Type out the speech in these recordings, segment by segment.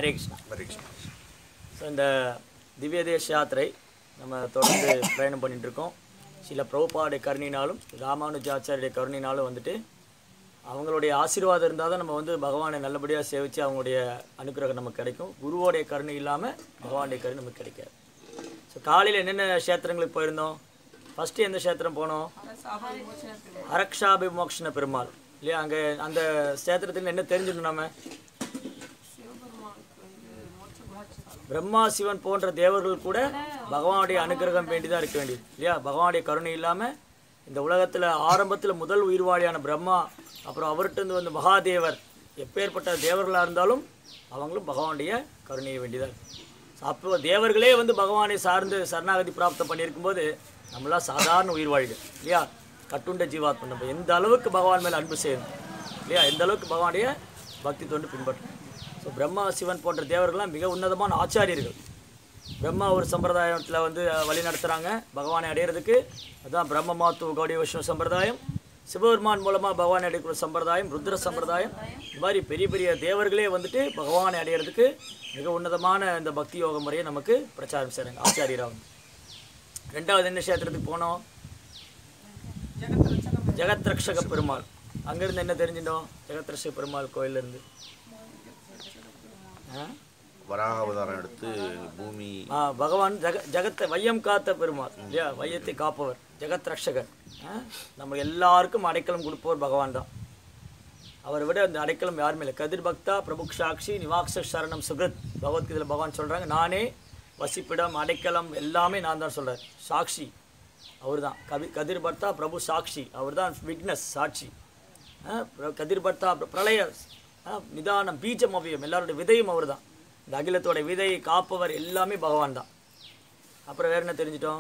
Hare Krishna Hare Krishna so இந்த திவ்ய தேச யாத்திரை நம்ம தொடர்ந்து பிரயாணம் பண்ணிட்டு இருக்கோம் சில பிரபுபாடைய கருணினாலும் ராமானுஜாச்சாரிய கருணினாலும் வந்துட்டு அவங்களுடைய ஆசீர்வாதம் இருந்தால் தான் நம்ம வந்து பகவானை நல்லபடியாக சேவித்து அவங்களுடைய அனுக்கிரகம் நமக்கு கிடைக்கும் குருவோடைய கருணை இல்லாமல் பகவானுடைய கருணை நமக்கு கிடைக்காது ஸோ காலையில் என்னென்ன க்ஷேத்திரங்களுக்கு போயிருந்தோம் ஃபஸ்ட்டு எந்த க்ஷேத்திரம் போனோம் அரக்ஷாபிமோக்ஷண பெருமாள் இல்லையா அங்கே அந்த க்ஷேத்திரத்தில் என்ன தெரிஞ்சுக்கணும் நம்ம பிரம்மா சிவன் போன்ற தேவர்கள் கூட பகவானுடைய அனுக்கிரகம் வேண்டிதான் இருக்க வேண்டியது இல்லையா பகவானுடைய கருணை இல்லாமல் இந்த உலகத்தில் ஆரம்பத்தில் முதல் உயிர்வாளியான பிரம்மா அப்புறம் அவர்கிட்ட இருந்து வந்து மகாதேவர் எப்பேற்பட்ட தேவர்களாக இருந்தாலும் அவங்களும் பகவானுடைய கருணையை வேண்டியதாக இருக்கு அப்போ தேவர்களே வந்து பகவானை சார்ந்து சரணாகதி பிராப்தம் பண்ணியிருக்கும்போது நம்மளாம் சாதாரண உயிர்வாழிகள் இல்லையா கட்டுண்ட ஜீவாத்மா நம்ம எந்த அளவுக்கு பகவான் மேலே அன்பு செய்யணும் இல்லையா எந்த அளவுக்கு பகவானுடைய பக்தி தொண்டு பின்பற்றணும் ஸோ பிரம்மா சிவன் போன்ற தேவர்கள்லாம் மிக உன்னதமான ஆச்சாரியர்கள் பிரம்மா ஒரு சம்பிரதாயத்தில் வந்து அஹ், வழி நடத்துகிறாங்க பகவானை அடையிறதுக்கு அதுதான் பிரம்ம மாத்து கௌடி வைஷ்ணவ சம்பிரதாயம் சிவபெருமான் மூலமாக பகவானை அடைக்கிற சம்பிரதாயம் ருத்ர சம்பிரதாயம் இந்த மாதிரி பெரிய பெரிய தேவர்களே வந்துட்டு பகவானை அடையிறதுக்கு மிக உன்னதமான இந்த பக்தி யோக முறையை நமக்கு பிரச்சாரம் செய்கிறாங்க ஆச்சாரியராக ரெண்டாவது என்ன கஷேத்திரத்துக்கு போனோம் ஜெகத் ரக்ஷக பெருமாள் அங்கேருந்து என்ன தெரிஞ்சிட்டோம் ஜெகத் ரக்ஷக பெருமாள் கோயிலேருந்து ஆ வராக அவதாரம் எடுத்து பூமி ஆ, பகவான் ஜெக ஜெகத்தை வையம் காத்த பெருமாள் இல்லையா வையத்தை காப்பவர் ஜெகத் ரக்ஷகர் ஆ, நம்ம எல்லாருக்கும் அடைக்கலம் கொடுப்பவர் பகவான் தான் அவரை விட அந்த அடைக்கலம் யாருமே இல்லை கதிர் பக்தா பிரபு சாட்சி நிவாக்ஷ சரணம் சுகிருத் பகவத்கீதையில் பகவான் சொல்கிறாங்க நானே வசிப்பிடம் அடைக்கலம் எல்லாமே நான் தான் சொல்கிறார் சாட்சி அவர் தான் கவி கதிர் பர்த்தா பிரபு சாட்சி அவர் தான் விட்னஸ் சாட்சி ஆ, பிர- கதிர் பர்த்தா பிர- பிரளய ஆ, நிதானம் பீஜம் அவ்வியம் எல்லாருடைய விதையும் அவர் தான் இந்த அகிலத்தோட விதையை காப்பவர் எல்லாமே பகவான் தான் அப்புறம் வேற என்ன தெரிஞ்சிட்டோம்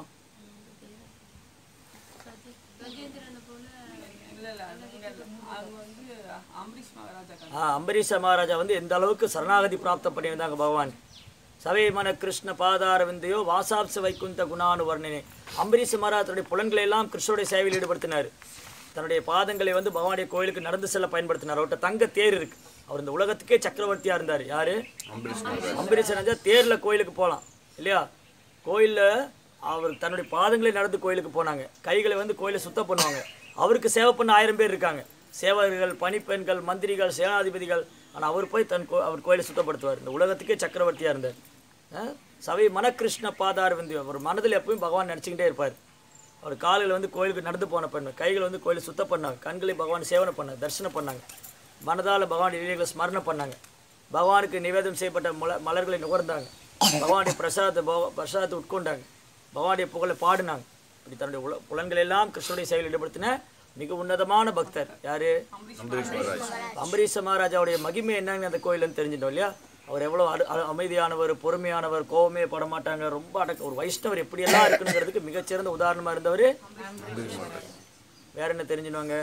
ஆ அம்பரீஷ மகாராஜா வந்து எந்த அளவுக்கு சரணாகதி பிராப்தம் பண்ணியிருந்தாங்க பகவான் சவை மன கிருஷ்ண பாதார விந்தையோ வாசாப்ச வைகுந்த குணானு வர்ணனே அம்பரீஷ மகாராஜ் தன்னுடைய புலன்களை எல்லாம் கிருஷ்ணனுடைய சேவையில் ஈடுபடுத்தினார் தன்னுடைய பாதங்களை வந்து பகவானுடைய கோயிலுக்கு நடந்து செல்ல பயன்படுத்தினார் அவர்கிட்ட தங்க தேர் இருக்கு அவர் இந்த உலகத்துக்கே சக்கரவர்த்தியா இருந்தார் யாரு அம்பரீஷ் ராஜா தேர்ல கோயிலுக்கு போகலாம் இல்லையா கோயில்ல அவர் தன்னுடைய பாதங்களை நடந்து கோயிலுக்கு போனாங்க கைகளை வந்து கோயிலை சுத்தம் பண்ணுவாங்க அவருக்கு சேவை பண்ண ஆயிரம் பேர் இருக்காங்க சேவகர்கள் பணிப்பெண்கள் மந்திரிகள் சேனாதிபதிகள் ஆனால் அவர் போய் தன் கோ அவர் கோயிலை சுத்தப்படுத்துவார் இந்த உலகத்துக்கே சக்கரவர்த்தியாக இருந்தார் ஆ? சவை மனகிருஷ்ண பாதார் வந்து அவர் மனதில் எப்பவும் பகவான் நினச்சிக்கிட்டே இருப்பார் அவர் காலையில் வந்து கோயிலுக்கு நடந்து போன பெண் கைகள் வந்து கோயிலை சுத்தம் பண்ணாங்க கண்களை பகவான் சேவனை பண்ணாங்க தரிசனம் பண்ணாங்க மனதால் பகவான் லீலைகளை ஸ்மரணை பண்ணாங்க பகவானுக்கு நிவேதனம் செய்யப்பட்ட மல மலர்களை நுகர்ந்தாங்க பகவானுடைய பிரசாதத்தை பக- பிரசாதத்தை உட்கொண்டாங்க பகவானுடைய புகழை பாடினாங்க இப்படி தன்னுடைய உல புலன்கள் எல்லாம் கிருஷ்ணனுடைய செயலில் ஈடுபடுத்தின மிக உன்னதமான பக்தர் யாரு அம்பரீஷ மகாராஜாவுடைய மகிமை என்னன்னு அந்த கோயிலுன்னு தெரிஞ்சிட்டோம் இல்லையா அவர் எவ்வளோ அடு அ- அமைதியானவர் பொறுமையானவர் கோவமே பட மாட்டாங்க ரொம்ப அடக்க ஒரு வைஷ்ணவர் எப்படியெல்லாம் இருக்கணுங்கிறதுக்கு மிகச்சிறந்த உதாரணமாக இருந்தவர் வேற என்ன தெரிஞ்சுடுவாங்க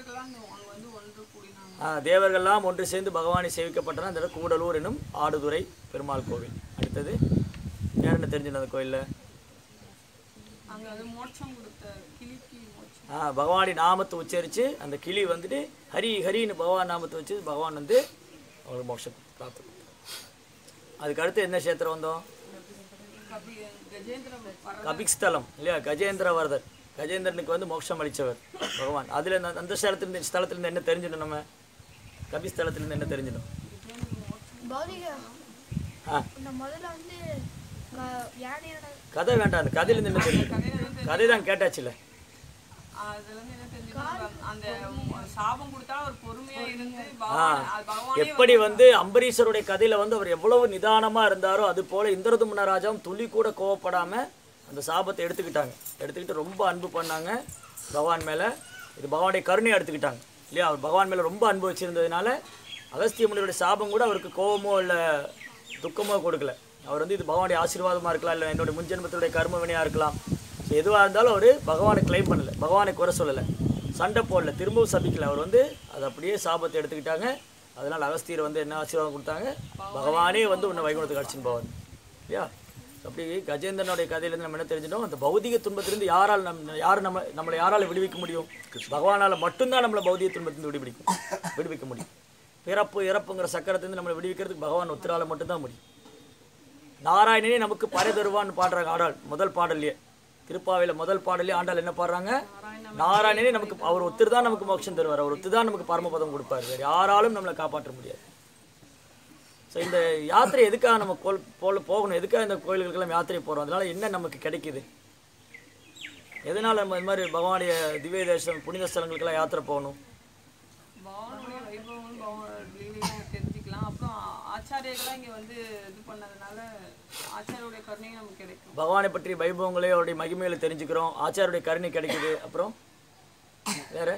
ஆ, தேவர்கள்லாம் ஒன்று சேர்ந்து பகவானை சேவிக்கப்பட்டனா அந்த இடம் கூடலூர் என்னும் ஆடுதுறை பெருமாள் கோவில் அடுத்தது வேற என்ன தெரிஞ்சுடும் அந்த கோயிலில் அங்க வந்து மோட்சம் கொடுத்த கிளிக்கு மோட்சம் ஆ பகவானுடைய நாமத்தை உச்சரித்து அந்த கிளி வந்துட்டு ஹரி ஹரின்னு பகவான் நாமத்தை வச்சு பகவான் வந்து அவங்களுக்கு மோட்சம் பிராப்தம் கொடுத்தார். அதுக்கு அடுத்து என்ன கஷேத்திரம் வந்தோம் கபி கஜேந்திரம் பர கபிக்ஸ்தலம் இல்லையா கஜேந்திரவர்தர் கஜேந்திரனுக்கு வந்து மோட்சம் அளித்தவர் பகவான் அதில் அந்த ஸ்தலத்திலிருந்து ஸ்தலத்திலிருந்து என்ன தெரிஞ்சிடும் நம்ம கபிஸ்தலத்திலிருந்து என்ன தெரிஞ்சிடும் பௌதிக ஆ இந்த முதல்ல வந்து க- யானையோட கதை வேண்டாம் அந்த கதையிலேருந்து என்ன தெரிஞ்சிடும் கதை தான் கேட்டாச்சுல்ல அதுல இருந்து என்ன தெரிஞ்சுக்கணும் அந்த சாபம் கொடுத்தா அவர் பொறுமையா இருந்து பகவான் அது பகவானே எப்படி வந்து அம்பரீஷருடைய கதையில வந்து அவர் எவ்வளவு நிதானமா இருந்தாரோ அது போல இந்திரதுமன ராஜாவும் துளி கூட கோவப்படாம அந்த சாபத்தை எடுத்துக்கிட்டாங்க எடுத்துக்கிட்டு ரொம்ப அன்பு பண்ணாங்க பகவான் மேல இது பகவானுடைய கருணையை எடுத்துக்கிட்டாங்க இல்லையா அவர் பகவான் மேல ரொம்ப அன்பு வச்சிருந்ததுனால அகஸ்திய முனிவருடைய சாபம் கூட அவருக்கு கோவமோ இல்லை துக்கமோ கொடுக்கல அவர் வந்து இது பகவானுடைய ஆசீர்வாதமா இருக்கலாம் இல்லை என்னுடைய முன்ஜென்மத்துடைய கர்ம வினையா இருக்கலாம் ஸோ எதுவாக இருந்தாலும் அவர் பகவானை கிளைம் பண்ணல பகவானை குறை சொல்லலை சண்டை போடல திரும்பவும் சபிக்கல அவர் வந்து அதை அப்படியே சாபத்தை எடுத்துக்கிட்டாங்க அதனால் அகஸ்தியர் வந்து என்ன ஆசீர்வாதம் கொடுத்தாங்க பகவானே வந்து உன்னை வைகுணத்துக்கு அடிச்சுன்னு போவார் இல்லையா அப்படி கஜேந்திரனுடைய கதையிலேருந்து நம்ம என்ன தெரிஞ்சிட்டோம் அந்த பௌதிக துன்பத்திலிருந்து யாரால் நம் யார் நம்ம நம்மளை யாரால் விடுவிக்க முடியும் பகவானால் மட்டும்தான் நம்மளை பௌதிக துன்பத்திலிருந்து விடுவிக்கும் விடுவிக்க முடியும் பிறப்பு இறப்புங்கிற சக்கரத்திலிருந்து நம்மளை விடுவிக்கிறதுக்கு பகவான் ஒத்திரால மட்டும்தான் முடியும் நாராயணனே நமக்கு பறை தருவான்னு பாடுறாங்க ஆடாள் முதல் பாடல்லையே திருப்பாவையில முதல் பாடல்லே ஆண்டாள் என்ன பாடுறாங்க நாராயணனே நமக்கு அவர் ஒருத்தர் தான் நமக்கு மோட்சம் தருவார் அவர் ஒருத்தர் தான் நமக்கு பரமபதம் கொடுப்பார் வேறு யாராலும் நம்மளை காப்பாற்ற முடியாது ஸோ இந்த யாத்திரை எதுக்காக நம்ம கோல் போல போகணும் எதுக்காக இந்த கோயில்களுக்கெல்லாம் யாத்திரை போகிறோம் அதனால என்ன நமக்கு கிடைக்குது எதனால் நம்ம இந்த மாதிரி பகவானுடைய திவ்ய தேசம் புனித ஸ்தலங்களுக்கெல்லாம் யாத்திரை போகணும் பகவானுடைய வைபவங்களும் பகவானோட லீலையும் தெரிஞ்சுக்கலாம் அப்புறம் ஆச்சாரியர்கள்லாம் இங்க வந்து இது பண்ணதுனால ஆச்சாரியோடைய கருணையும் நமக்கு கிடைக்கும் பகவானை பற்றி வைபவங்களே அவருடைய மகிமைகளை தெரிஞ்சுக்கிறோம் ஆச்சாரியுடைய கருணை கிடைக்குது அப்புறம் வேற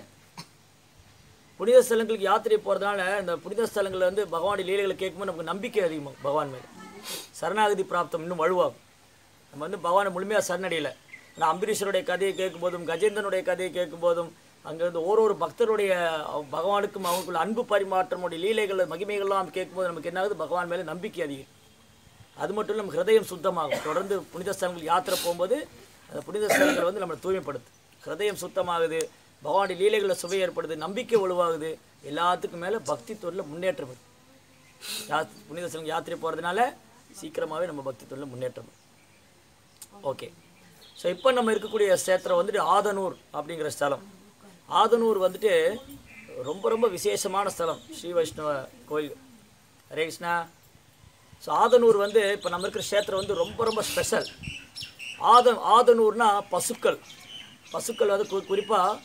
புனித ஸ்தலங்களுக்கு யாத்திரை போகிறதுனால இந்த புனித ஸ்தலங்களில் வந்து பகவானுடைய லீலைகளை கேட்கும்போது நமக்கு நம்பிக்கை அதிகமாகும் பகவான் மேலே சரணாகதி பிராப்தம் இன்னும் வலுவாகும் நம்ம வந்து பகவானை முழுமையாக சரணடையலை ஆனால் அம்பரீஷருடைய கதையை கேட்கும்போதும் கஜேந்திரனுடைய கதையை கேட்கும்போதும் அங்கேருந்து ஒரு ஒரு பக்தருடைய அவ- பகவானுக்கும் அவங்களுக்குள்ள அன்பு பரிமாற்றமுடைய லீலைகள் மகிமைகள்லாம் கேட்கும்போது நமக்கு என்ன ஆகுது பகவான் மேலே நம்பிக்கை அதிகம் அது மட்டும் இல்லை நம்ம ஹிருதயம் சுத்தமாகும் தொடர்ந்து புனித ஸ்தலங்கள் யாத்திரை போகும்போது அந்த புனித ஸ்தலங்கள் வந்து நம்மளை தூய்மைப்படுத்து ஹிருதயம் சுத்தமாகுது பகவானுடைய லீலைகளில் சுவை ஏற்படுது நம்பிக்கை வலுவாகுது எல்லாத்துக்கும் மேலே பக்தி தொழில் முன்னேற்றம் வருது. யா புனித ஸ்தலம் யாத்திரை போகிறதுனால சீக்கிரமாகவே நம்ம பக்தி தொழில் முன்னேற்றம் வரும். ஓகே ஸோ இப்போ நம்ம இருக்கக்கூடிய சேத்திரம் வந்துட்டு ஆதனூர் அப்படிங்கிற ஸ்தலம் ஆதனூர் வந்துட்டு ரொம்ப ரொம்ப விசேஷமான ஸ்தலம் ஸ்ரீ வைஷ்ணவ கோயில் ஹரே கிருஷ்ணா ஸோ ஆதனூர் வந்து இப்போ நம்ம இருக்கிற க்ஷேத்திரம் வந்து ரொம்ப ரொம்ப ஸ்பெஷல் ஆத ஆதனூர்னா பசுக்கள் பசுக்கள் வந்து கு குறிப்பாக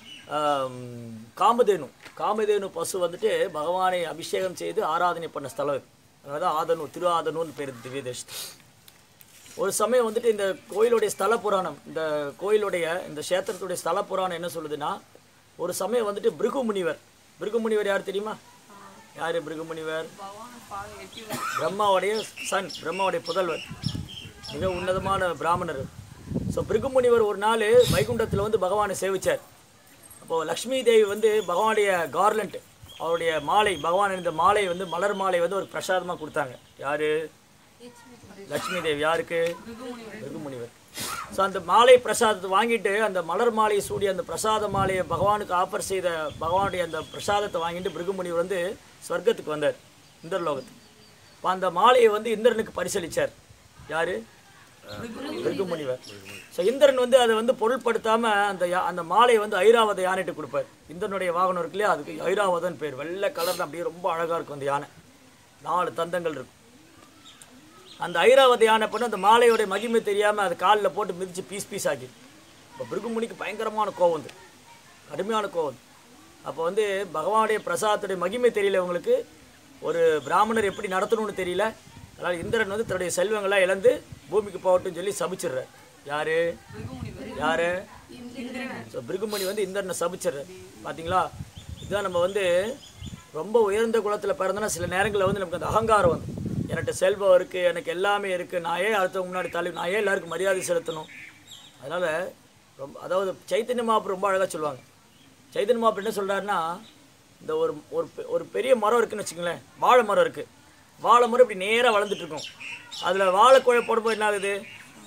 காமதேனு காமதேனு பசு வந்துட்டு பகவானை அபிஷேகம் செய்து ஆராதனை பண்ண ஸ்தலம் இது அதனால தான் ஆதனூர் திரு ஆதனூர்னு பேர் திவ்ய தேசத்துக்கு ஒரு சமயம் வந்துட்டு இந்த கோயிலுடைய ஸ்தல புராணம் இந்த கோயிலுடைய இந்த க்ஷேத்திரத்துடைய ஸ்தல புராணம் என்ன சொல்லுதுன்னா ஒரு சமயம் வந்துட்டு பிருகு முனிவர் பிருகு முனிவர் யார் தெரியுமா யார் பிருகு முனிவர் பகவான் பாதை எட்டி வந்து பிரம்மாவுடைய சன் பிரம்மாவுடைய புதல்வர் மிக உன்னதமான பிராமணர் ஸோ பிருகு முனிவர் ஒரு நாள் வைகுண்டத்தில் வந்து பகவானை சேவிச்சார் அப்போது லக்ஷ்மி தேவி வந்து பகவானுடைய கார்லண்ட் அவருடைய மாலை பகவான் இந்த மாலை வந்து மலர் மாலை வந்து ஒரு பிரசாதமாக கொடுத்தாங்க யாரு லக்ஷ்மி தேவி யாருக்கு பிருகு முனிவர் ஸோ அந்த மாலை பிரசாதத்தை வாங்கிட்டு அந்த மலர் மாலையை சூடி அந்த பிரசாத மாலையை பகவானுக்கு ஆஃபர் செய்த பகவானுடைய அந்த பிரசாதத்தை வாங்கிட்டு பிருகு முனிவர் வந்து சொர்க்கத்துக்கு வந்தார் இந்திரலோகத்துக்கு இப்போ அந்த மாலையை வந்து இந்திரனுக்கு பரிசளிச்சார் யாரு பிருகு முனிவர் ஸோ இந்திரன் வந்து அதை வந்து பொருட்படுத்தாம அந்த யா- அந்த மாலையை வந்து ஐராவத யானைட்டு கொடுப்பார் இந்திரனுடைய வாகனம் இருக்கு இல்லையா அதுக்கு ஐராவதன் பேர் வெள்ளை கலர்ல அப்படியே ரொம்ப அழகா இருக்கும் அந்த யானை நாலு தந்தங்கள் இருக்கும் அந்த ஐராவத யானை பண்ண அந்த மாலையோட மகிமை தெரியாம அது காலில் போட்டு மிதிச்சு பீஸ் பீஸ் ஆக்கி இப்போ பிருகுமுனிக்கு பயங்கரமான கோவம் வந்து கடுமையான கோவம் வந்து. அப்போ வந்து பகவானுடைய பிரசாதத்துடைய மகிமை தெரியல உங்களுக்கு ஒரு பிராமணர் எப்படி நடத்தணும்னு தெரியல அதனால் இந்திரன் வந்து தன்னுடைய செல்வங்களை இழந்து பூமிக்கு போகட்டும்னு சொல்லி சபிச்சிடுறார் யாரு யாரு ஸோ பிருகுமணி வந்து இந்திரனை சபிச்சிடுறார் பார்த்தீங்களா இதுதான் நம்ம வந்து ரொம்ப உயர்ந்த குலத்தில் பிறந்தோன்னா சில நேரங்களில் வந்து நமக்கு அந்த அகங்காரம் வந்து என்கிட்ட செல்வம் இருக்குது எனக்கு எல்லாமே இருக்குது நான் ஏன் அடுத்தவங்க முன்னாடி தள்ளி நான் ஏன் எல்லாருக்கும் மரியாதை செலுத்தணும் அதனால் ரொம்ப அதாவது சைத்தன்ய மாப்பு ரொம்ப அழகாக சொல்லுவாங்க சைத்தன்ய மாப்பு என்ன சொல்கிறாருன்னா இந்த ஒரு ஒரு பெ- ஒரு பெரிய மரம் இருக்குன்னு வச்சுக்கோங்களேன் வாழை மரம் இருக்குது வாழை மரம் இப்படி நேராக வளர்ந்துட்டு இருக்கும் அதில் வாழைக்குழை போடும்போது என்ன ஆகுது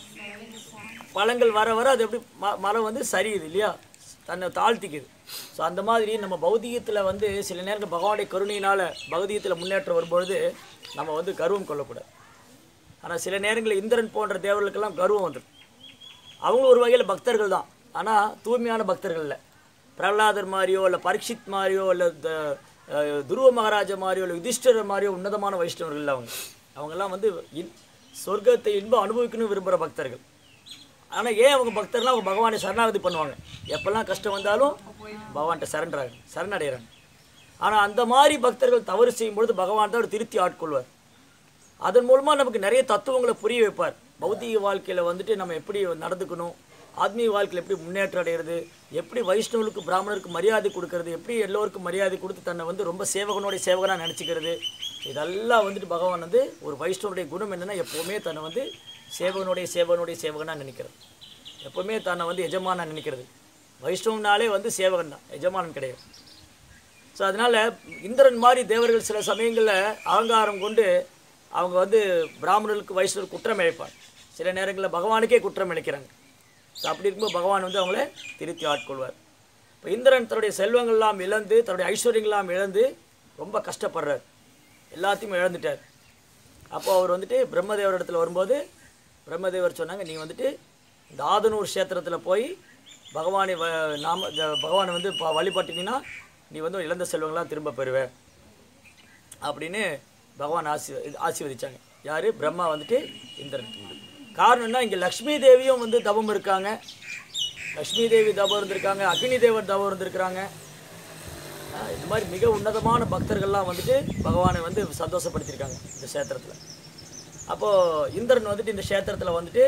பழங்கள் வர வர அது எப்படி ம- மரம் வந்து சரியுது இல்லையா தன்னை தாழ்த்திக்குது ஸோ அந்த மாதிரி நம்ம பௌதீகத்தில் வந்து சில நேரங்கள் பகவானுடைய கருணையினால் பௌதீகத்தில் முன்னேற்றம் வரும்பொழுது நம்ம வந்து கர்வம் கொள்ளக்கூடாது ஆனால் சில நேரங்களில் இந்திரன் போன்ற தேவர்களுக்கெல்லாம் கர்வம் வந்துடும் அவங்களும் ஒரு வகையில் பக்தர்கள் தான் ஆனால் தூய்மையான பக்தர்கள் இல்லை பிரகலாதர் மாதிரியோ இல்லை பரீட்சித் மாதிரியோ இல்லை இந்த அஹ், துருவ மகாராஜா மாதிரியோ இல்லை யுதிஷ்டர் மாதிரியோ உன்னதமான வைஷ்ணவர்கள் இல்லை அவங்க அவங்கெல்லாம் வந்து இன் சொர்க்கத்தை இன்பம் அனுபவிக்கணும்னு விரும்புகிற பக்தர்கள் ஆனால் ஏன் அவங்க பக்தர்லாம் அவங்க பகவானை சரணாகதி பண்ணுவாங்க எப்பெல்லாம் கஷ்டம் வந்தாலும் பகவான்கிட்ட சரண்டராங்க சரணடைகிறாங்க ஆனால் அந்த மாதிரி பக்தர்கள் தவறு செய்யும் பொழுது பகவான் தான் ஒரு திருத்தி ஆட்கொள்வார் அதன் மூலமாக நமக்கு நிறைய தத்துவங்களை புரிய வைப்பார் பௌத்திக வாழ்க்கையில் வந்துட்டு நம்ம எப்படி நடந்துக்கணும் ஆத்மீக வாழ்க்கையில் எப்படி முன்னேற்றம் அடைகிறது எப்படி வைஷ்ணவனுக்கு பிராமணருக்கு மரியாதை கொடுக்கறது எப்படி எல்லோருக்கும் மரியாதை கொடுத்து தன்னை வந்து ரொம்ப சேவகனுடைய சேவகனாக நினச்சிக்கிறது இதெல்லாம் வந்துட்டு பகவான் வந்து ஒரு வைஷ்ணவனுடைய குணம் என்னென்னா எப்போவுமே தன்னை வந்து சேவகனுடைய சேவகனுடைய சேவகனாக நினைக்கிறது எப்போவுமே தன்னை வந்து எஜமானா நினைக்கிறது வைஷ்ணவனாலே வந்து சேவகன் தான் எஜமானன் கிடையாது ஸோ அதனால் இந்திரன் மாதிரி தேவர்கள் சில சமயங்களில் அகங்காரம் கொண்டு அவங்க வந்து பிராமணர்களுக்கு வைஷ்ணவர் குற்றம் இழைப்பார் சில நேரங்களில் பகவானுக்கே குற்றம் இழைக்கிறாங்க ஸோ அப்படி இருக்கும்போது பகவான் வந்து அவங்கள திருத்தி ஆட்கொள்வார் இப்போ இந்திரன் தன்னுடைய செல்வங்கள்லாம் இழந்து தன்னுடைய ஐஸ்வர்யங்கள்லாம் இழந்து ரொம்ப கஷ்டப்படுறார் எல்லாத்தையும் இழந்துட்டார் அப்போ அவர் வந்துட்டு பிரம்மதேவர் இடத்துல வரும்போது பிரம்மதேவர் சொன்னாங்க நீ வந்துட்டு இந்த ஆதனூர் க்ஷேத்திரத்தில் போய் பகவானை வ நாம இந்த பகவானை வந்து ப- வழிபட்டினா நீ வந்து இழந்த செல்வங்களாம் திரும்ப பெறுவ அப்படின்னு பகவான் ஆசி ஆசீர்வதிச்சாங்க யார் பிரம்மா வந்துட்டு இந்திரன் காரணம்னா இங்கே லக்ஷ்மி தேவியும் வந்து தவம் இருக்காங்க லக்ஷ்மி தேவி தவம் இருந்திருக்காங்க அக்னி தேவர் தவம் இருந்திருக்கிறாங்க ஆஹ் இது மாதிரி மிக உன்னதமான பக்தர்கள்லாம் வந்துட்டு பகவானை வந்து சந்தோஷப்படுத்தியிருக்காங்க இந்த க்ஷேத்திரத்தில் அப்போது இந்திரன் வந்துட்டு இந்த க்ஷேத்திரத்தில் வந்துட்டு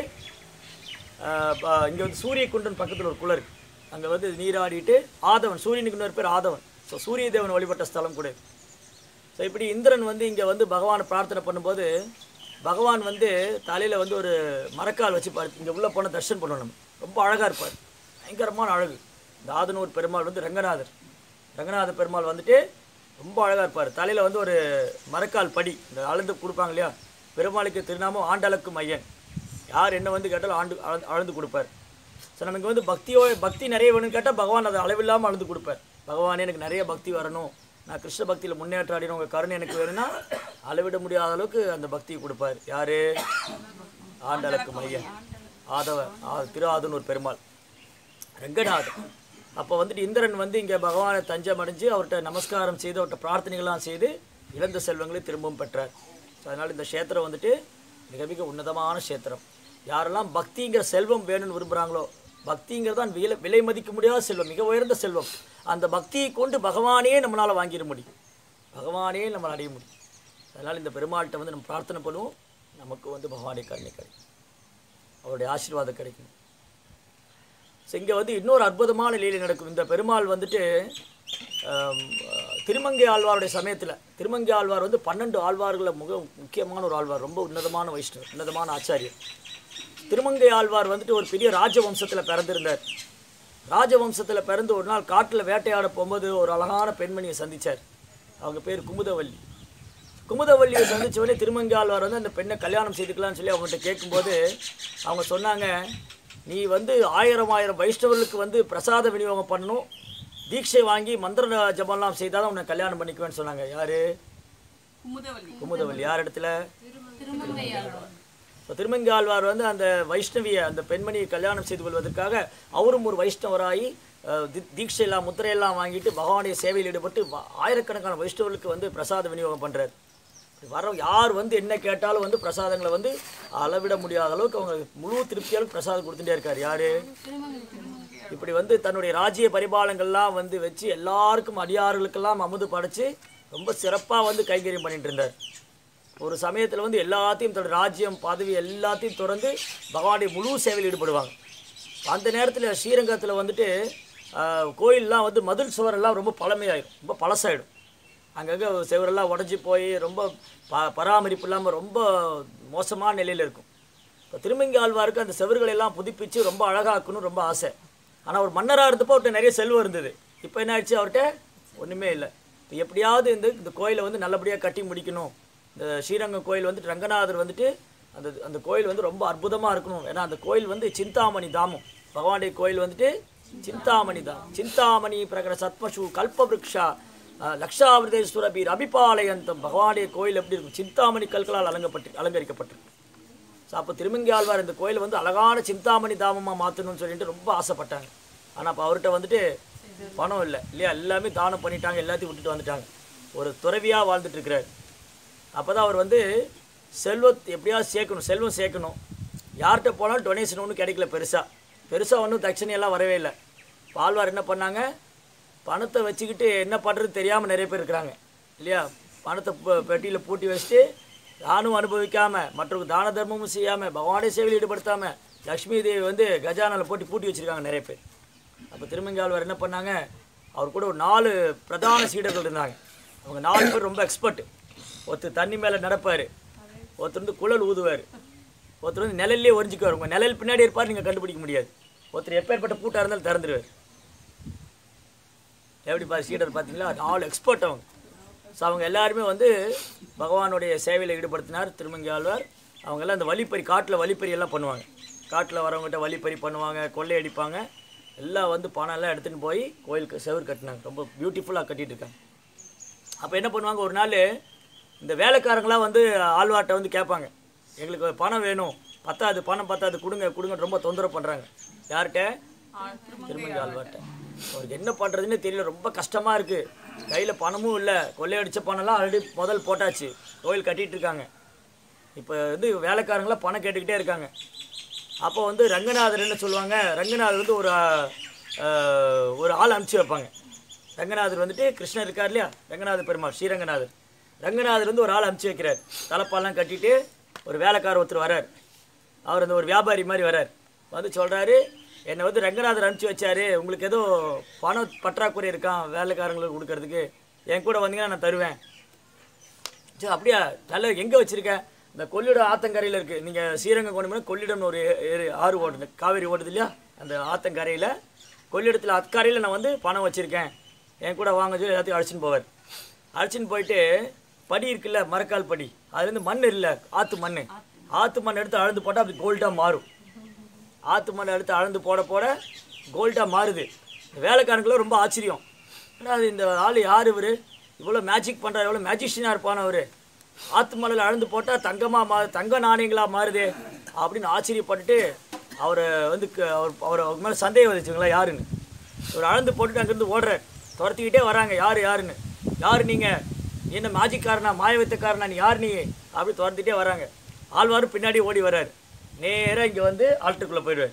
இங்கே வந்து சூரிய குண்டன் பக்கத்தில் ஒரு குளம் இருக்கு அங்கே வந்து நீராடிட்டு ஆதவன் சூரியனுக்கு இன்னொரு பேர் ஆதவன் ஸோ சூரிய தேவன் வழிபட்ட ஸ்தலம் கூட இது. ஸோ இப்படி இந்திரன் வந்து இங்கே வந்து பகவானை பிரார்த்தனை பண்ணும்போது பகவான் வந்து தலையில் வந்து ஒரு மரக்கால் வச்சு பாரு இங்கே உள்ளே போன தர்ஷன் பண்ணுவோம் நம்ம ரொம்ப அழகாக இருப்பார் பயங்கரமான அழகு இந்த ஆதனூர் பெருமாள் வந்து ரங்கநாதர் ரங்கநாத பெருமாள் வந்துட்டு ரொம்ப அழகாக இருப்பார் தலையில் வந்து ஒரு மரக்கால் படி இந்த அளந்து கொடுப்பாங்க இல்லையா பெருமாளுக்கு திருநாமம் ஆண்டளக்கும் ஐயன் யார் என்ன வந்து கேட்டாலும் ஆண்டு அளந்து அளந்து கொடுப்பார் ஸோ நமக்கு வந்து பக்தியோ பக்தி நிறைய வேணும்னு கேட்டால் பகவான் அதை அளவில்லாமல் அளந்து கொடுப்பார் பகவானே எனக்கு நிறைய பக்தி வரணும் நான் கிருஷ்ண பக்தியில் முன்னேற்ற அடையணும் உங்கள் கருணை எனக்கு வேணும்னா அளவிட முடியாத அளவுக்கு அந்த பக்தியை கொடுப்பார் யாரு ஆண்டளக்கு மையன் ஆதவ ஆ- திரு ஆதனூர் பெருமாள் ரங்கநாதன் அப்போ வந்துட்டு இந்திரன் வந்து இங்கே பகவானை தஞ்சம் அடைஞ்சு அவர்கிட்ட நமஸ்காரம் செய்து அவர்கிட்ட பிரார்த்தனைகள்லாம் செய்து இழந்த செல்வங்களை திரும்பவும் பெற்றார் ஸோ அதனால் இந்த க்ஷேத்திரம் வந்துட்டு மிக மிக உன்னதமான க்ஷேத்திரம் யாரெல்லாம் பக்திங்கிற செல்வம் வேணும்னு விரும்புகிறாங்களோ பக்திங்கிறது தான் விலை விலை மதிக்க முடியாத செல்வம் மிக உயர்ந்த செல்வம் அந்த பக்தியை கொண்டு பகவானே நம்மளால் வாங்கிட முடியும் பகவானே நம்மளை அடைய முடியும் அதனால் இந்த பெருமாள்கிட்ட வந்து நம்ம பிரார்த்தனை பண்ணுவோம் நமக்கு வந்து பகவானை கருணை கிடைக்கும் அவருடைய ஆசீர்வாதம் கிடைக்கும் ஸோ இங்கே வந்து இன்னொரு அற்புதமான லீலை நடக்கும் இந்த பெருமாள் வந்துட்டு ஆம், திருமங்கை ஆழ்வாருடைய சமயத்தில் திருமங்கை ஆழ்வார் வந்து பன்னெண்டு ஆழ்வார்களில் மிக முக்கியமான ஒரு ஆழ்வார் ரொம்ப உன்னதமான வைஷ்ணவர் உன்னதமான ஆச்சாரியர் திருமங்கை ஆழ்வார் வந்துட்டு ஒரு பெரிய ராஜவம்சத்தில் பிறந்திருந்தார் ராஜவம்சத்தில் பிறந்து ஒரு நாள் காட்டில் வேட்டையாட போகும்போது ஒரு அழகான பெண்மணியை சந்திச்சார் அவங்க பேர் குமுதவல்லி குமுதவல்லியை சந்திச்ச உடனே திருமங்கை ஆழ்வார் வந்து அந்த பெண்ணை கல்யாணம் செய்துக்கலாம்னு சொல்லி அவங்ககிட்ட கேட்கும்போது அவங்க சொன்னாங்க நீ வந்து ஆயிரம் ஆயிரம் வைஷ்ணவர்களுக்கு வந்து பிரசாத விநியோகம் பண்ணணும் தீட்சை வாங்கி மந்திர ஜபம்லாம் செய்தால் தான் உன்னை கல்யாணம் பண்ணிக்குவேன்னு சொன்னாங்க யாரு குமுதவல்லி குமுதவல்லி யார் இடத்துல இப்போ திருமங்கை ஆழ்வார் வந்து அந்த வைஷ்ணவியை அந்த பெண்மணியை கல்யாணம் செய்து கொள்வதற்காக அவரும் ஒரு வைஷ்ணவராகி அஹ், தி- தீட்சையெல்லாம் முத்திரையெல்லாம் வாங்கிட்டு பகவானுடைய சேவையில் ஈடுபட்டு வ- ஆயிரக்கணக்கான வைஷ்ணவர்களுக்கு வந்து பிரசாத விநியோகம் பண்ணுறாரு வர யார் வந்து என்ன கேட்டாலும் வந்து பிரசாதங்களை வந்து அளவிட முடியாத அளவுக்கு அவங்க முழு திருப்தியாலும் பிரசாதம் கொடுத்துட்டே இருக்கார் யாரு இப்படி வந்து தன்னுடைய ராஜ்ய பரிபாலங்கள்லாம் வந்து வச்சு எல்லாருக்கும் அடியார்களுக்கெல்லாம் அமுது படைச்சு ரொம்ப சிறப்பாக வந்து கைங்கரியம் பண்ணிட்டு இருந்தார் ஒரு சமயத்தில் வந்து எல்லாத்தையும் தன்னோட ராஜ்யம் பதவி எல்லாத்தையும் தொடர்ந்து பகவானுடைய முழு சேவையில் ஈடுபடுவாங்க அந்த நேரத்தில் ஸ்ரீரங்கத்தில் வந்துட்டு ஆஹ், கோயில்லாம் வந்து மதில் சுவரெல்லாம் ரொம்ப பழமையாயிடும் ரொம்ப பழசாயிடும் அங்கங்கே சுவரெல்லாம் உடஞ்சி போய் ரொம்ப ப பராமரிப்பு இல்லாமல் ரொம்ப மோசமான நிலையில் இருக்கும் இப்போ திருமங்கி ஆழ்வாருக்கு அந்த செவறுகளை எல்லாம் புதுப்பிச்சு ரொம்ப அழகாக்கணும் ரொம்ப ஆசை ஆனால் ஒரு மன்னராக இருந்தப்போ அவர்கிட்ட நிறைய செல்வம் இருந்தது இப்போ என்ன ஆயிடுச்சு அவர்கிட்ட ஒன்றுமே இல்லை இப்போ எப்படியாவது இந்த இந்த கோயிலை வந்து நல்லபடியாக கட்டி முடிக்கணும் இந்த ஸ்ரீரங்கம் கோயில் வந்துட்டு ரங்கநாதர் வந்துட்டு அந்த அந்த கோயில் வந்து ரொம்ப அற்புதமாக இருக்கணும் ஏன்னா அந்த கோயில் வந்து சிந்தாமணி தாமம் பகவானுடைய கோயில் வந்துட்டு சிந்தாமணி தான் சிந்தாமணி பிரகட சத்மசு கல்பவ்ருக்ஷா அஹ், லக்ஷாவிரதேஸ்வரபீர் அபிபாலயந்தம் பகவானுடைய கோயில் எப்படி இருக்கும் சிந்தாமணி கற்களால் அலங்கப்பட்டு அலங்கரிக்கப்பட்டிருக்கு ஸோ அப்போ திருமங்கி ஆழ்வார் இந்த கோயிலை வந்து அழகான சிந்தாமணி தாமமாக மாற்றணும்னு சொல்லிட்டு ரொம்ப ஆசைப்பட்டாங்க ஆனால் அப்போ அவர்கிட்ட வந்துட்டு பணம் இல்லை இல்லையா எல்லாமே தானம் பண்ணிட்டாங்க எல்லாத்தையும் விட்டுட்டு வந்துட்டாங்க ஒரு துறவியாக வாழ்ந்துட்டு இருக்கிறார் அப்போ தான் அவர் வந்து செல்வத் எப்படியாவது சேர்க்கணும் செல்வம் சேர்க்கணும் யார்கிட்ட போனாலும் டொனேஷன் ஒன்றும் கிடைக்கல பெருசாக பெருசாக ஒன்றும் தட்சணையெல்லாம் வரவே இல்லை பால்வார் என்ன பண்ணாங்க பணத்தை வச்சுக்கிட்டு என்ன பண்ணுறது தெரியாமல் நிறைய பேர் இருக்கிறாங்க இல்லையா பணத்தை பெட்டியில் பூட்டி வச்சுட்டு தானும் அனுபவிக்காமல் மற்றவங்க தான தர்மமும் செய்யாமல் பகவானுடைய சேவையில் ஈடுபடுத்தாமல் லக்ஷ்மி தேவி வந்து கஜானால போட்டு பூட்டி வச்சுருக்காங்க நிறைய பேர் அப்போ திருமங்கால்வார் என்ன பண்ணாங்க அவர் கூட ஒரு நாலு பிரதான சீடர்கள் இருந்தாங்க அவங்க நாலு பேர் ரொம்ப எக்ஸ்பர்ட் ஒருத்தர் தண்ணி மேலே நடப்பார் ஒருத்தர் வந்து குழல் ஊதுவார் ஒருத்தர் வந்து நிழல்லே ஒரிஞ்சிக்குவார் உங்கள் நிழல் பின்னாடி இருப்பார் நீங்கள் கண்டுபிடிக்க முடியாது ஒருத்தர் எப்பேற்பட்ட பூட்டாக இருந்தாலும் திறந்துருவார் எப்படி பா சீடர் பார்த்தீங்களா நாலு எக்ஸ்பர்ட் அவங்க ஸோ அவங்க எல்லாருமே வந்து பகவானுடைய சேவையில் ஈடுபடுத்தினார் திருமங்கி ஆழ்வார் அவங்கெல்லாம் அந்த வழிப்பறி காட்டில் வழிப்பறி எல்லாம் பண்ணுவாங்க காட்டில் வரவங்ககிட்ட வழிப்பறி பண்ணுவாங்க கொள்ளையடிப்பாங்க எல்லாம் வந்து பணம் எல்லாம் எடுத்துகிட்டு போய் கோயிலுக்கு செவுர் கட்டினாங்க ரொம்ப பியூட்டிஃபுல்லாக கட்டிட்டு இருக்காங்க அப்போ என்ன பண்ணுவாங்க ஒரு நாள் இந்த வேலைக்காரங்களாம் வந்து ஆழ்வார்ட்ட வந்து கேட்பாங்க எங்களுக்கு பணம் வேணும் பத்தாது பணம் பத்தாது கொடுங்க கொடுங்க ரொம்ப தொந்தரவு பண்ணுறாங்க யார்கிட்ட திருமங்கை ஆழ்வார்ட்ட அவருக்கு என்ன பண்ணுறதுன்னு தெரியல ரொம்ப கஷ்டமாக இருக்குது கையில் பணமும் இல்லை கொள்ளையடிச்ச பணம்லாம் ஆல்ரெடி முதல் போட்டாச்சு கோயில் கட்டிட்டு இருக்காங்க இப்போ வந்து வேலைக்காரங்களாம் பணம் கேட்டுக்கிட்டே இருக்காங்க அப்போ வந்து ரங்கநாதர் என்ன சொல்லுவாங்க ரங்கநாதர் வந்து ஒரு ஆஹ், ஒரு ஆள் அனுப்பிச்சு வைப்பாங்க ரங்கநாதர் வந்துட்டு கிருஷ்ணர் இருக்கார் இல்லையா ரங்கநாதர் பெருமாள் ஸ்ரீரங்கநாதர் ரங்கநாதர் வந்து ஒரு ஆள் அனுப்பிச்சு வைக்கிறார் தலைப்பாலாம் கட்டிட்டு ஒரு வேலைக்காரர் ஒருத்தர் வரார் அவர் அந்த ஒரு வியாபாரி மாதிரி வரார் வந்து சொல்கிறாரு என்னை வந்து ரங்கநாதர் அனுப்பிச்சு வச்சாரு உங்களுக்கு ஏதோ பண பற்றாக்குறை இருக்கான் வேலைக்காரங்களுக்கு கொடுக்கறதுக்கு என் கூட வந்தீங்கன்னா நான் தருவேன் சரி அப்படியா நல்ல எங்கே வச்சிருக்க இந்த கொள்ளிடம் ஆத்தங்கரையில் இருக்குது நீங்கள் ஸ்ரீரங்கம் கொண்டு போனால் கொள்ளிடம்னு ஒரு ஏரி- ஆறு ஓடுது காவேரி ஓடுது இல்லையா அந்த ஆத்தங்கரையில் கொள்ளிடத்தில் அக்கரையில் நான் வந்து பணம் வச்சுருக்கேன் என் கூட வாங்க சொல்லி எல்லாத்தையும் அழைச்சின்னு போவார் அழைச்சின்னு போயிட்டு படி இருக்குல்ல மரக்கால் படி அதுலேருந்து மண் இல்லை ஆற்று மண் ஆற்று மண் எடுத்து அளந்து போட்டால் அப்படி கோல்டாக மாறும் ஆற்று மண் எடுத்து அளந்து போட போட கோல்டாக மாறுது இந்த வேலைக்காரங்களும் ரொம்ப ஆச்சரியம் ஏன்னா அது இந்த ஆள் யார் இவர் இவ்வளோ மேஜிக் பண்ணுறாரு எவ்வளோ மேஜிஷியனாக இருப்பான அவர் ஆற்று மணல் அளந்து போட்டால் தங்கமாக மா தங்க நாணயங்களாக மாறுதே அப்படின்னு ஆச்சரியப்பட்டுட்டு அவரை வந்து க- அவர் அவர் அவர் மேலே சந்தேகம் வந்துச்சுங்களா யாருன்னு இவர் அளந்து போட்டுட்டு அங்கேருந்து ஓடுறார் துரத்திக்கிட்டே வராங்க யார் யாருன்னு யார் நீங்கள் என்ன மேஜிக்காரனா மாயவித்தக்காரனா நீ யார் நீ அப்படி துரத்திட்டே வராங்க ஆழ்வாரும் பின்னாடி ஓடி வர்றாரு நேராக இங்கே வந்து ஆல்ட்டுக்குள்ளே போயிடுவார்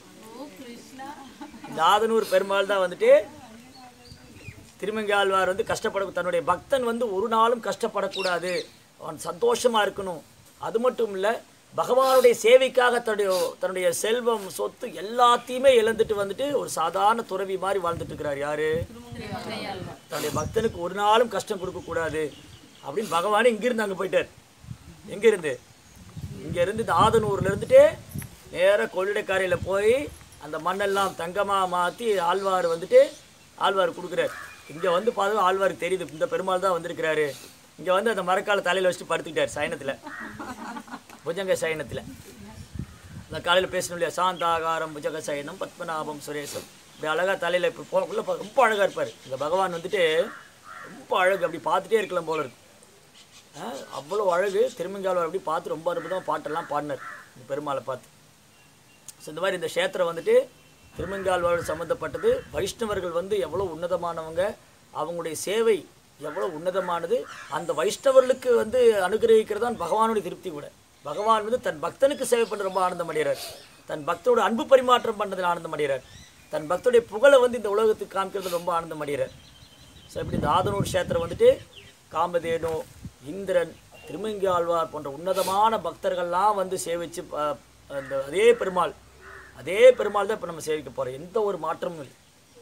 இந்த ஆதனூர் பெருமாள் தான் வந்துட்டு திருமங்கை ஆழ்வார் வந்து கஷ்டப்பட தன்னுடைய பக்தன் வந்து ஒரு நாளும் கஷ்டப்படக்கூடாது அவன் சந்தோஷமா இருக்கணும் அது மட்டும் இல்லை பகவானுடைய சேவைக்காக தன்னுடைய தன்னுடைய செல்வம் சொத்து எல்லாத்தையுமே இழந்துட்டு வந்துட்டு ஒரு சாதாரண துறவி மாதிரி வாழ்ந்துட்டு இருக்கிறார் யாரு தன்னுடைய பக்தனுக்கு ஒரு நாளும் கஷ்டம் கொடுக்கக்கூடாது அப்படின்னு பகவானே இங்கிருந்து அங்கே போயிட்டார் எங்கேருந்து இங்கேருந்து இந்த ஆதனூர்ல இருந்துட்டு நேராக கொள்ளிடக்கரையில் போய் அந்த மண்ணெல்லாம் தங்கமாக மாற்றி ஆழ்வார் வந்துட்டு ஆழ்வார் கொடுக்குறார் இங்கே வந்து பார்த்தா ஆழ்வாருக்கு தெரியுது இந்த பெருமாள் தான் வந்திருக்கிறாரு இங்கே வந்து அந்த மரக்கால தலையில் வச்சுட்டு படுத்துக்கிட்டார் சயனத்தில் புஜங்க சயனத்தில் இந்த காலையில் பேசணும் இல்லையா சாந்தாகாரம் புஜக சயனம் பத்மநாபம் சுரேசம் இப்படி அழகாக தலையில் இப்போ போகக்குள்ள பா- ரொம்ப அழகாக இருப்பார் இந்த பகவான் வந்துட்டு ரொம்ப அழகு அப்படி பார்த்துட்டே இருக்கலாம் போல இருக்கு ஆ, அவ்வளோ அழகு திருமங்கால்வார் அப்படி பார்த்து ரொம்ப அற்புதமாக பாட்டெல்லாம் பாடினார் இந்த பெருமாளை பார்த்து ஸோ இந்த மாதிரி இந்த க்ஷேத்திரம் வந்துட்டு திருமங்கால்வார் சம்மந்தப்பட்டது வைஷ்ணவர்கள் வந்து எவ்வளோ உன்னதமானவங்க அவங்களுடைய சேவை எவ்வளோ உன்னதமானது அந்த வைஷ்ணவர்களுக்கு வந்து அனுகிரகிக்கிறது தான் பகவானுடைய திருப்தி கூட பகவான் வந்து தன் பக்தனுக்கு சேவை பண்ண ரொம்ப ஆனந்தம் அடைகிறார் தன் பக்தோட அன்பு பரிமாற்றம் பண்ணுறதுல ஆனந்தம் அடைகிறார் தன் பக்தோடைய புகழை வந்து இந்த உலகத்துக்கு காமிக்கிறது ரொம்ப ஆனந்தம் அடைகிறார் ஸோ இப்படி இந்த ஆதனூர் க்ஷேத்திரம் வந்துட்டு காமதேனு இந்திரன் திருமங்கி ஆழ்வார் போன்ற உன்னதமான பக்தர்கள்லாம் வந்து சேவிச்சு ப- அந்த அதே பெருமாள் அதே பெருமாள் தான் இப்போ நம்ம சேவிக்க போகிறோம் எந்த ஒரு மாற்றமும் இல்லை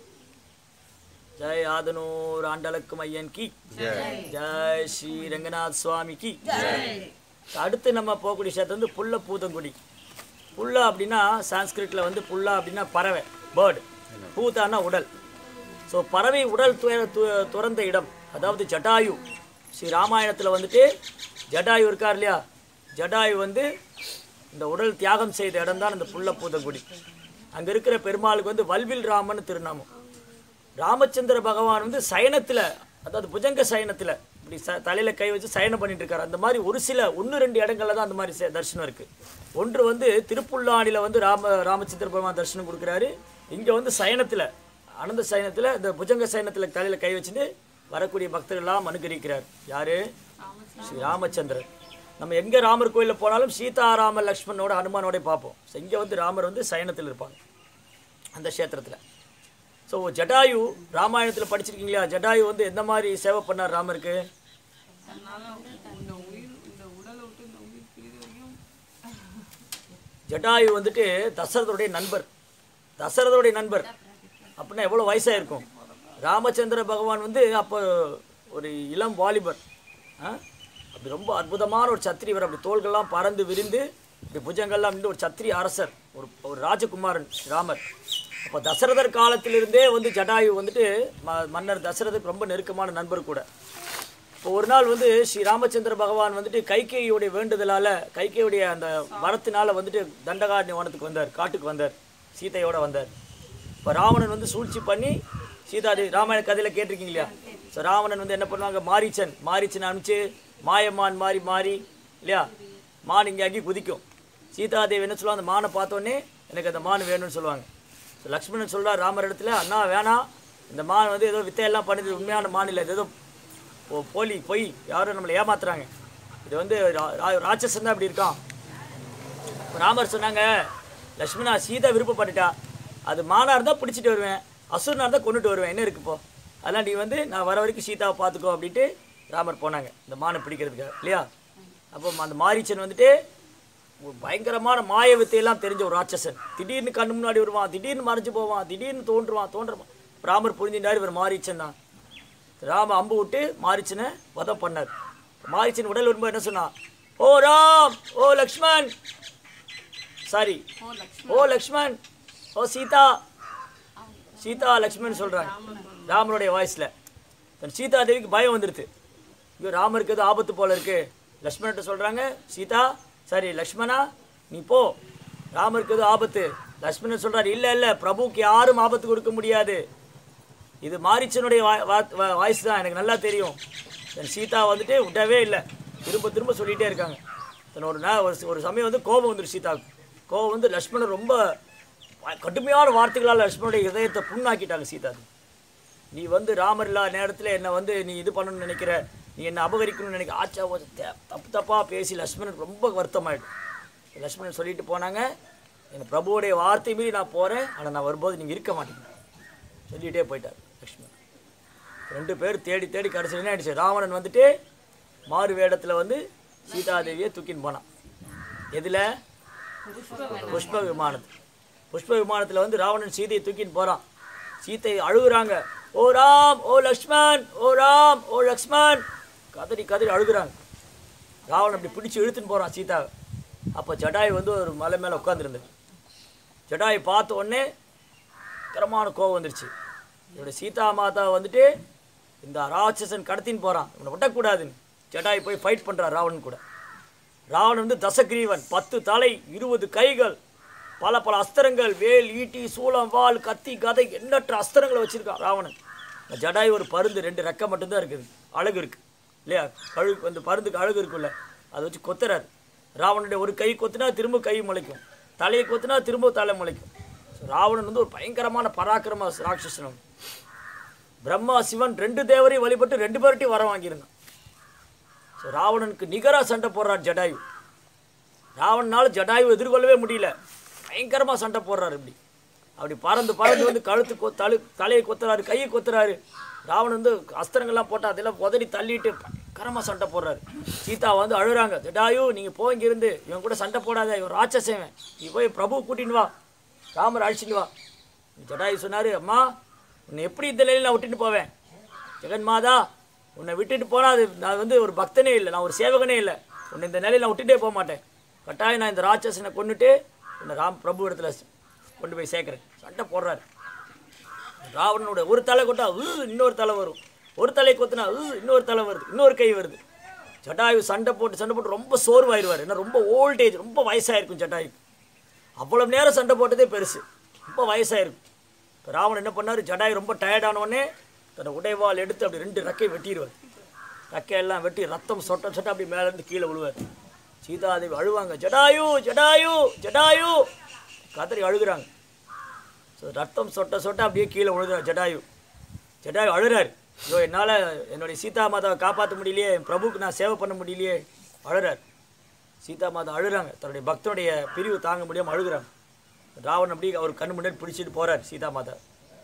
ஜெய் ஆதனூர் ஆண்டலக்கும் ஐயன் கி ஜெய் ஸ்ரீ ரங்கநாத் சுவாமி கி அடுத்து நம்ம போகக்கூடிய க்ஷேத்திரம் வந்து புல்ல பூதங்குடி புல்லா அப்படின்னா சான்ஸ்கிரிட்டில் வந்து புல்லா அப்படின்னா பறவை பேர்டு பூதான்னா உடல் ஸோ பறவை உடல் துய- து- துறந்த இடம் அதாவது ஜடாயு ஸ்ரீ ராமாயணத்தில் வந்துட்டு ஜடாயு இருக்கார் இல்லையா ஜடாயு வந்து இந்த உடல் தியாகம் செய்த இடம் தான் இந்த புல்ல பூதங்குடி அங்கே இருக்கிற பெருமாளுக்கு வந்து வல்வில் ராமன் திருநாமம் ராமச்சந்திர பகவான் வந்து சயனத்தில் அதாவது புஜங்க சயனத்தில் இப்படி ச தலையில் கை வச்சு சயனம் பண்ணிட்டு இருக்காரு அந்த மாதிரி ஒரு சில ஒன்று ரெண்டு இடங்கள்ல தான் அந்த மாதிரி சே- தரிசனம் இருக்குது ஒன்று வந்து திருப்புல்லானியில் வந்து ராம ராமச்சந்திர பகவான் தரிசனம் கொடுக்குறாரு இங்கே வந்து சயனத்தில் அனந்த சயனத்தில் இந்த புஜங்க சயனத்தில் தலையில் கை வச்சுட்டு வரக்கூடிய பக்தர்கள்லாம் அனுகரிக்கிறார் யாரு ஸ்ரீ ராமச்சந்திரன் நம்ம எங்கே ராமர் கோயிலில் போனாலும் சீதாராம லக்ஷ்மணோட ஹனுமானோட பார்ப்போம் ஸோ இங்கே வந்து ராமர் வந்து சயனத்தில் இருப்பாங்க அந்த க்ஷேத்திரத்தில் ஸோ ஜடாயு ராமாயணத்தில் படிச்சிருக்கீங்களா ஜடாயு வந்து எந்த மாதிரி சேவை பண்ணார் ராமருக்கு அதனால இந்த உயிர் இந்த உடலை விட்டு இந்த உயிர் பிரிது வரையும் ஜடாயு வந்துட்டு தசரதோடைய நண்பர் தசரதோடைய நண்பர் அப்படின்னா எவ்வளோ வயசாக இருக்கும் ராமச்சந்திர பகவான் வந்து அப்போ ஒரு இளம் வாலிபர் ஆ? அப்படி ரொம்ப அற்புதமான ஒரு சத்திரியவர் அப்படி தோள்கள்லாம் பறந்து விரிந்து இப்படி புஜங்கள்லாம் நின்று ஒரு சத்திரிய அரசர் ஒரு ஒரு ராஜகுமாரன் ராமர் அப்போ தசரதர் காலத்திலிருந்தே வந்து ஜடாயு வந்துட்டு ம- மன்னர் தசரதருக்கு ரொம்ப நெருக்கமான நண்பர் கூட இப்போ ஒரு நாள் வந்து ஸ்ரீ ராமச்சந்திர பகவான் வந்துட்டு கைகேயியுடைய வேண்டுதலால் கைகேயுடைய அந்த வரத்தினால வந்துட்டு தண்டகாரண்ய வனத்துக்கு வந்தார் காட்டுக்கு வந்தார் சீதையோட வந்தார் இப்போ ராவணன் வந்து சூழ்ச்சி பண்ணி சீதாதேவி ராமாயண கதையில் கேட்டிருக்கீங்க இல்லையா ஸோ ராவணன் வந்து என்ன பண்ணுவாங்க மாரீச்சன் மாரீச்சன் அனுப்பிச்சு மாயமான் மாறி மாறி இல்லையா மான் இங்கே அங்கேயும் குதிக்கும் சீதாதேவி என்ன சொல்லுவாங்க அந்த மானை பார்த்தோன்னே எனக்கு அந்த மான் வேணும்னு சொல்லுவாங்க ஸோ லக்ஷ்மணன் சொல்றார் ராமர் இடத்துல அண்ணா வேணாம் இந்த மான் வந்து ஏதோ வித்தையெல்லாம் பண்ணுது உண்மையான மான் இல்லை இது ஏதோ போ- போலி பொய் யாரும் நம்மளை ஏமாத்துறாங்க இது வந்து ரா- ரா- ராட்சசன் தான் அப்படி இருக்கான் இப்ப ராமர் சொன்னாங்க லக்ஷ்மணா சீதா விருப்பப்பட்டுட்டா அது மானா இருந்தால் பிடிச்சிட்டு வருவேன் அசுரனா இருந்தால் கொண்டுட்டு வருவேன் என்ன இருக்கு இப்போ அதெல்லாம் நீ வந்து நான் வர வரைக்கும் சீதாவை பார்த்துக்கோ அப்படின்ட்டு ராமர் போனாங்க இந்த மானை பிடிக்கிறதுக்காக இல்லையா அப்போ அந்த மாரீச்சன் வந்துட்டு ஒரு பயங்கரமான மாய வித்தையெல்லாம் தெரிஞ்ச ஒரு ராட்சசன் திடீர்னு கண்ணு முன்னாடி வருவான் திடீர்னு மறைஞ்சு போவான் திடீர்னு தோன்றுவான் தோன்றுவான் ராமர் புரிஞ்சினார் இவர் மாரீச்சன் தான் ராம அம்பு விட்டு மாரிச்சனை வதம் பண்ணார் மாரிச்சன் உடல் வரும்போது என்ன சொன்னான் ஓ ராம் ஓ லக்ஷ்மண் சாரி ஓ லக்ஷ்மி ஓ லக்ஷ்மண் ஓ சீதா சீதா லக்ஷ்மண் சொல்றாங்க ராமருடைய வாய்ஸ்ல தன் சீதா தேவிக்கு பயம் வந்துருது ஐயோ ராமருக்கு எதுவும் ஆபத்து போல இருக்கு லக்ஷ்மண்கிட்ட சொல்றாங்க சீதா சரி லக்ஷ்மணா நீ போ ராமருக்கு எதுவும் ஆபத்து லக்ஷ்மணன் சொல்றாரு இல்ல இல்ல பிரபுக்கு யாரும் ஆபத்து கொடுக்க முடியாது இது மாரிச்சனுடைய வாய்ஸ் தான் எனக்கு நல்லா தெரியும் என் சீதா வந்துட்டு விடவே இல்லை திரும்ப திரும்ப சொல்லிகிட்டே இருக்காங்க தன் ஒரு நா- ஒரு ஒரு சமயம் வந்து கோபம் வந்துடும் சீதாவுக்கு கோபம் வந்து லக்ஷ்மணன் ரொம்ப வ- கடுமையான வார்த்தைகளால் லக்ஷ்மணுடைய இதயத்தை புண்ணாக்கிட்டாங்க சீதா நீ வந்து ராமர் இல்லாத நேரத்தில் என்னை வந்து நீ இது பண்ணணும்னு நினைக்கிற நீ என்னை அபகரிக்கணும்னு நினைக்க ஆச்சா ஓச்சா, தே- தப்பு தப்பாக பேசி லக்ஷ்மணன் ரொம்ப வருத்தமாயிடும் லக்ஷ்மணன் சொல்லிட்டு போனாங்க என் பிரபுவுடைய வார்த்தை மீறி நான் போகிறேன் ஆனால் நான் வரும்போது நீங்கள் இருக்க மாட்டீங்க சொல்லிகிட்டே போயிட்டார் லக்ஷ்மணன் ரெண்டு பேர் தேடி தேடி கடைசியில் என்ன ஆயிடுச்சு ராவணன் வந்துட்டு மாறு வேடத்தில் வந்து சீதாதேவியை தூக்கின்னு போனான் எதில் புஷ்ப விமானத்தில் புஷ்ப விமானத்தில் வந்து ராவணன் சீதையை தூக்கின்னு போகிறான் சீதை அழுகுறாங்க ஓ ராம் ஓ லக்ஷ்மண் ஓ ராம் ஓ லக்ஷ்மண் கதறி கதறி அழுகுறாங்க ராவணன் அப்படி பிடிச்சி இழுத்துன்னு போகிறான் சீதாவை அப்போ ஜடாய் வந்து ஒரு மலை மேலே உட்காந்துருந்தது ஜடாயை பார்த்த உடனே பயங்கரமான கோவம் வந்துருச்சு இவரோட சீதா மாதா வந்துட்டு இந்த ராட்சசன் கடத்தின்னு போகிறான் இவனை விடக்கூடாதுன்னு ஜடாய் போய் ஃபைட் பண்ணுறான் ராவணன் கூட ராவணன் வந்து தசகிரீவன் பத்து தலை இருபது கைகள் பல பல அஸ்திரங்கள் வேல் ஈட்டி சூளம் வாள் கத்தி கதை எண்ணற்ற அஸ்திரங்களை வச்சிருக்கான் ராவணன் இந்த ஜடாய் ஒரு பருந்து ரெண்டு ரெக்கை மட்டும்தான் இருக்குது அழகு இருக்கு இல்லையா கழுகு அந்த பருந்துக்கு அழகு இருக்குல்ல அதை வச்சு கொத்துறாரு ராவணனுடைய ஒரு கை கொத்துனா திரும்ப கை முளைக்கும் தலையை கொத்துனா திரும்ப தலை முளைக்கும் ஸோ ராவணன் வந்து ஒரு பயங்கரமான பராக்கிரம ராட்சசன் அவன். பிரம்மா சிவன் ரெண்டு தேவரையும் வழிபட்டு ரெண்டு பேர்ட்டையும் வர வாங்கியிருந்தான் ஸோ ராவணனுக்கு நிகராக சண்டை போடுறார் ஜடாயு ராவணனால ஜடாயு எதிர்கொள்ளவே முடியல பயங்கரமாக சண்டை போடுறாரு இப்படி அப்படி பறந்து பறந்து வந்து கழுத்து கொ தலை தலையை கொத்துறாரு கையை கொத்துறாரு ராவணன் வந்து அஸ்திரங்கள்லாம் போட்டு அதெல்லாம் உதறி தள்ளிட்டு பயங்கரமாக சண்டை போடுறாரு சீதா வந்து அழுறாங்க ஜடாயு நீங்கள் போய் இங்கிருந்து இவன் கூட சண்டை போடாத இவன் ராட்சசேவன் நீ போய் பிரபு கூட்டின்னு வா ராமர் அழிச்சிட்டு வா ஜடாயு சொன்னார் அம்மா உன்னை எப்படி இந்த நிலையில் நான் விட்டுட்டு போவேன் ஜெகன் மாதா உன்னை விட்டுட்டு போனால் அது நான் வந்து ஒரு பக்தனே இல்லை நான் ஒரு சேவகனே இல்லை உன்னை இந்த நிலையில் நான் விட்டுட்டே போக மாட்டேன் கட்டாயம் நான் இந்த ராட்சசனை கொண்டுட்டு உன்னை ராம் பிரபு இடத்துல கொண்டு போய் சேர்க்குறேன் சண்டை போடுறாரு ராவணனோட ஒரு தலை கொட்டா உ இன்னொரு தலை வரும் ஒரு தலை கொத்துனா உ இன்னொரு தலை வருது இன்னொரு கை வருது ஜட்டாயு சண்டை போட்டு சண்டை போட்டு ரொம்ப சோர்வாயிருவார் ஏன்னா ரொம்ப ஓல்டேஜ் ரொம்ப வயசாயிருக்கும் ஜட்டாயுக்கு அவ்வளவு நேரம் சண்டை போட்டதே பெருசு ரொம்ப வயசாயிருக்கும் இப்போ ராவணன் என்ன பண்ணார் ஜடாய் ரொம்ப டயர்டான உடனே தன்னை உடைவாள் எடுத்து அப்படி ரெண்டு ரெக்கையை வெட்டிடுவார் ரெக்கையெல்லாம் வெட்டி ரத்தம் சொட்ட சொட்ட அப்படி மேலேருந்து கீழே விழுவார் சீதாதேவி அழுவாங்க ஜடாயு ஜடாயு ஜடாயு கதறி அழுகுறாங்க ஸோ ரத்தம் சொட்ட சொட்ட அப்படியே கீழே விழுகிறார் ஜடாயு ஜடாயு அழுறாரு ஐயோ என்னால் என்னுடைய சீதா மாதாவை காப்பாற்ற முடியலையே என் பிரபுக்கு நான் சேவை பண்ண முடியலையே அழுறார் சீதா மாதா அழுறாங்க தன்னுடைய பக்தனுடைய பிரிவு தாங்க முடியாமல் அழுகுறாங்க ராவணன் அப்படி அவர் கண்ணு முன்னாடி பிடிச்சிட்டு போறார் சீதா மாதா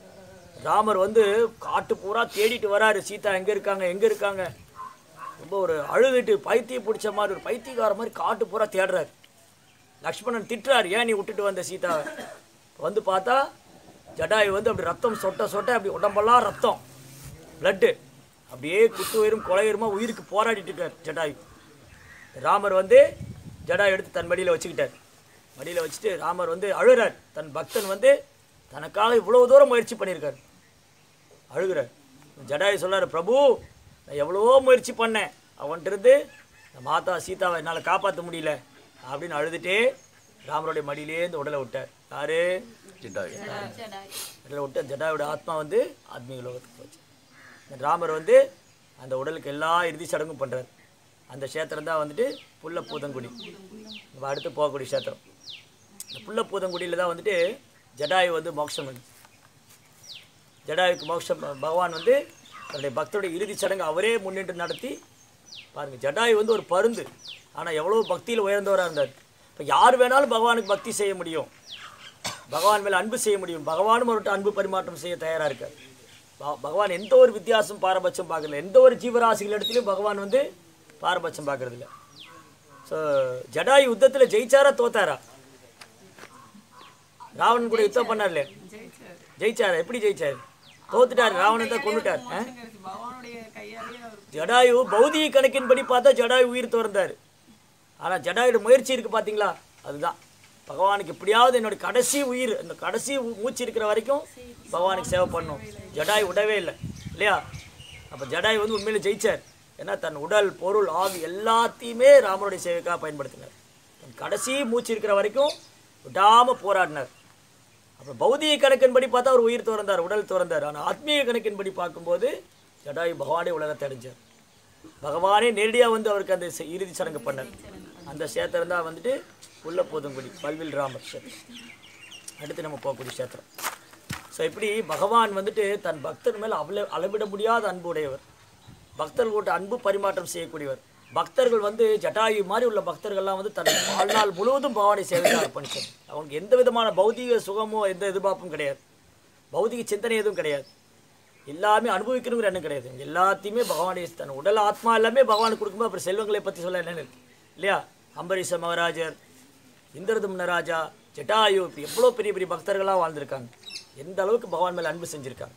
ராமர் வந்து காட்டு பூரா தேடிட்டு வராரு சீதா எங்கே இருக்காங்க எங்கே இருக்காங்க ரொம்ப ஒரு அழுதுட்டு பைத்தியம் பிடிச்ச மாதிரி ஒரு பைத்தியக்கார மாதிரி காட்டு பூரா தேடுறாரு லக்ஷ்மணன் திட்டுறாரு ஏன் நீ விட்டுட்டு வந்த சீதாவை வந்து பார்த்தா ஜடாயு வந்து அப்படி ரத்தம் சொட்ட சொட்ட அப்படி உடம்பெல்லாம் ரத்தம் பிளட்டு அப்படியே குத்து உயிரும் கொலையுருமா உயிருக்கு போராடிட்டு இருக்கார் ஜடாயு ராமர் வந்து ஜடாயு எடுத்து தன் மடியில் வச்சுக்கிட்டார் மடியில் வச்சுட்டு ராமர் வந்து அழுறார் தன் பக்தன் வந்து தனக்காக இவ்வளோ தூரம் முயற்சி பண்ணியிருக்கார் அழுகிறார் ஜடாயு சொல்றாரு பிரபு நான் எவ்வளவோ முயற்சி பண்ணேன் அவன்கிட்ட இருந்து இந்த மாதா சீதாவை என்னால் காப்பாற்ற முடியல அப்படின்னு அழுதுட்டே ராமருடைய மடியிலே இந்த உடலை விட்டார் யாரு ஜடாயு உடலை விட்டு ஜடாயோட ஆத்மா வந்து ஆத்மீக லோகத்துக்கு போச்சு இந்த ராமர் வந்து அந்த உடலுக்கு எல்லா இறுதி சடங்கும் பண்ணுறாரு அந்த க்ஷேத்திரம் தான் வந்துட்டு புல்ல பூதங்குடி நம்ம அடுத்து போகக்கூடிய க்ஷேத்திரம் இந்த புல்ல பூதங்குடியில் தான் வந்துட்டு ஜடாயு வந்து மோட்சம் வந்து ஜடாயுக்கு மோட்சம் பகவான் வந்து தன்னுடைய பக்தருடைய இறுதிச் சடங்கு அவரே முன்னின்று நடத்தி பாருங்க ஜடாயு வந்து ஒரு பருந்து ஆனால் எவ்வளோ பக்தியில் உயர்ந்தவராக இருந்தார் இப்போ யார் வேணாலும் பகவானுக்கு பக்தி செய்ய முடியும் பகவான் மேலே அன்பு செய்ய முடியும் பகவானும் அவர்கிட்ட அன்பு பரிமாற்றம் செய்ய தயாராக இருக்கார் ப- பகவான் எந்த ஒரு வித்தியாசம் பாரபட்சம் பார்க்கல எந்த ஒரு ஜீவராசிகள் இடத்துலையும் பகவான் வந்து பாரபட்சம் பார்க்கறது இல்ல ஸோ ஜடாயு யுத்தத்தில் ஜெயிச்சாரா தோத்தாரா ராவணன் கூட யுத்தம் பண்ணார்ல ஜெயிச்சாரு ஜெயிச்சாரா எப்படி ஜெயிச்சாரு தோத்துட்டாரு ராவணன் தான் கொண்டுட்டார் ஆ? கிடைச்சு பகவானுடைய கையாலேயே அவர் ஜடாயு பௌதிக கணக்கின்படி பார்த்தா ஜடாயு உயிர் துறந்தார் ஆனால் ஜடாயோட முயற்சி இருக்குது பார்த்தீங்களா அதுதான் பகவானுக்கு எப்படியாவது என்னோட கடைசி உயிர் இந்த கடைசி மூ- மூச்சு இருக்கிற வரைக்கும் பகவானுக்கு சேவை பண்ணும் ஜடாய் விடவே இல்லை இல்லையா அப்போ ஜடாய் வந்து உண்மையில ஜெயிச்சார் ஏன்னா தன் உடல் பொருள் ஆவி எல்லாத்தையுமே ராமனுடைய சேவைக்காக பயன்படுத்தினார் தன் கடைசி மூச்சு இருக்கிற வரைக்கும் விடாமல் போராடினார் அப்போ பௌதிக கணக்கின்படி பார்த்தா அவர் உயிர் துறந்தார் உடல் துறந்தார் ஆனால் ஆத்மீக கணக்கின்படி பார்க்கும்போது ஜடாயு பகவானே உலகத்தை அடைஞ்சார் பகவானே நேரடியாக வந்து அவருக்கு அந்த செ- இறுதிச் சடங்கு பண்ணார் அந்த சேத்திரம் தான் வந்துட்டு உள்ள போதுங்குடி பல்வில் ராமர் சேத்திரம் அடுத்து நம்ம போகக்கூடிய சேத்திரம் ஸோ இப்படி பகவான் வந்துட்டு தன் பக்தர் மேலே அவ்வளோ அளவிட முடியாத அன்பு உடையவர் பக்தர்களோட அன்பு பரிமாற்றம் செய்யக்கூடியவர் பக்தர்கள் வந்து ஜட்டாயு மாதிரி உள்ள பக்தர்கள்லாம் வந்து தன் வாழ்நாள் முழுவதும் பகவானை சேவைக்கு அர்ப்பணிச்சாங்க அவங்களுக்கு எந்த விதமான பௌதிக சுகமோ எந்த எதிர்பார்ப்பும் கிடையாது பௌதிக சிந்தனை எதுவும் கிடையாது எல்லாமே அனுபவிக்கணுங்கிற எண்ணம் கிடையாது எல்லாத்தையுமே பகவானுடைய தன் உடல் ஆத்மா எல்லாமே பகவானுக்கு கொடுக்கும்போது அப்புறம் செல்வங்களை பற்றி சொல்ல என்னன்னு இருக்கு இல்லையா அம்பரீஷ மகாராஜர் இந்திரதும்ன ராஜா ஜட்டாயு இப்படி எவ்வளோ பெரிய பெரிய பக்தர்களாக வாழ்ந்திருக்காங்க எந்த அளவுக்கு பகவான் மேலே அன்பு செஞ்சுருக்காங்க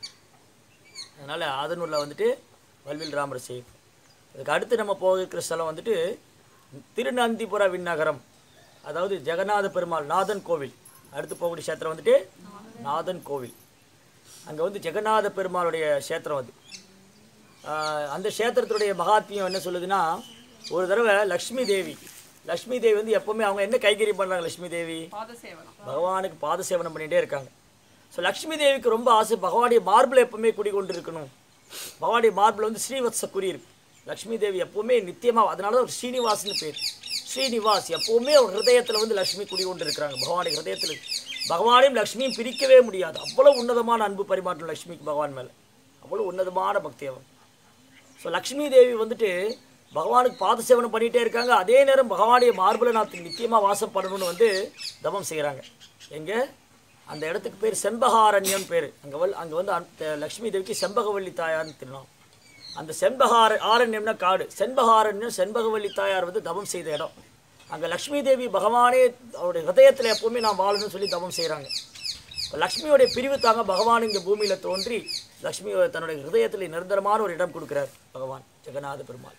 அதனால் ஆதனூரில் வந்துட்டு வல்வில் ராமர் செய்யும் அதுக்கு அடுத்து நம்ம போகிற ஸ்தலம் வந்துட்டு திருநந்திபுர விண்ணகரம் அதாவது ஜெகநாத பெருமாள் நாதன் கோவில் அடுத்து போகக்கூடிய க்ஷேத்திரம் வந்துட்டு நாதன் கோவில் அங்கே வந்து ஜெகநாத பெருமாளுடைய க்ஷேத்திரம் அது ஆஹ் அந்த க்ஷேத்திரத்துடைய மகாத்மியம் என்ன சொல்லுதுன்னா ஒரு தடவை லக்ஷ்மி தேவி லக்ஷ்மி தேவி வந்து எப்போவுமே அவங்க என்ன கைகறி பண்ணுறாங்க லக்ஷ்மி தேவி பாத சேவனம் பகவானுக்கு பாத சேவனம் பண்ணிகிட்டே இருக்காங்க ஸோ லக்ஷ்மி தேவிக்கு ரொம்ப ஆசை பகவானுடைய மார்பில் எப்பவுமே குடிகொண்டு இருக்கணும் பகவானுடைய மார்பில் வந்து ஸ்ரீவத்ச குறி இருக்கு லக்ஷ்மி தேவி எப்பவுமே நித்தியமாக அதனால தான் ஸ்ரீனிவாஸ்னு பேர் ஸ்ரீனிவாஸ் எப்பவுமே ஒரு ஹிருதயத்தில் வந்து லக்ஷ்மி குடிகொண்டு இருக்கிறாங்க பகவானுடைய ஹிருதயத்தில் பகவானையும் லக்ஷ்மியும் பிரிக்கவே முடியாது அவ்வளோ உன்னதமான அன்பு பரிமாற்றம் லக்ஷ்மிக்கு பகவான் மேலே அவ்வளோ உன்னதமான பக்தி அவன் ஸோ லக்ஷ்மி தேவி வந்துட்டு பகவானுக்கு பாத சேவனம் பண்ணிகிட்டே இருக்காங்க அதே நேரம் பகவானுடைய மார்பில் நான் நித்தியமாக வாசம் பண்ணணும்னு வந்து தவம் செய்கிறாங்க எங்கே அந்த இடத்துக்கு பேர் செண்பகாரண்யம் பேர் அங்கே வல் அங்கே வந்து அந்த லக்ஷ்மி தேவிக்கு செண்பகவல்லி தாயார்னு திருநாம் அந்த செண்பகார ஆரண்யம்னா காடு செண்பகாரண்யம் செண்பகவல்லி தாயார் வந்து தவம் செய்த இடம் அங்கே லக்ஷ்மி தேவி பகவானே அவருடைய ஹிருதயத்தில் எப்பவுமே நான் வாழணும்னு சொல்லி தவம் செய்கிறாங்க இப்ப லக்ஷ்மியோடைய பிரிவு தாங்க பகவான் இங்கே பூமியில் தோன்றி லக்ஷ்மி தன்னுடைய ஹிருதயத்தில் நிரந்தரமான ஒரு இடம் கொடுக்குறார் பகவான் ஜெகநாத பெருமாள்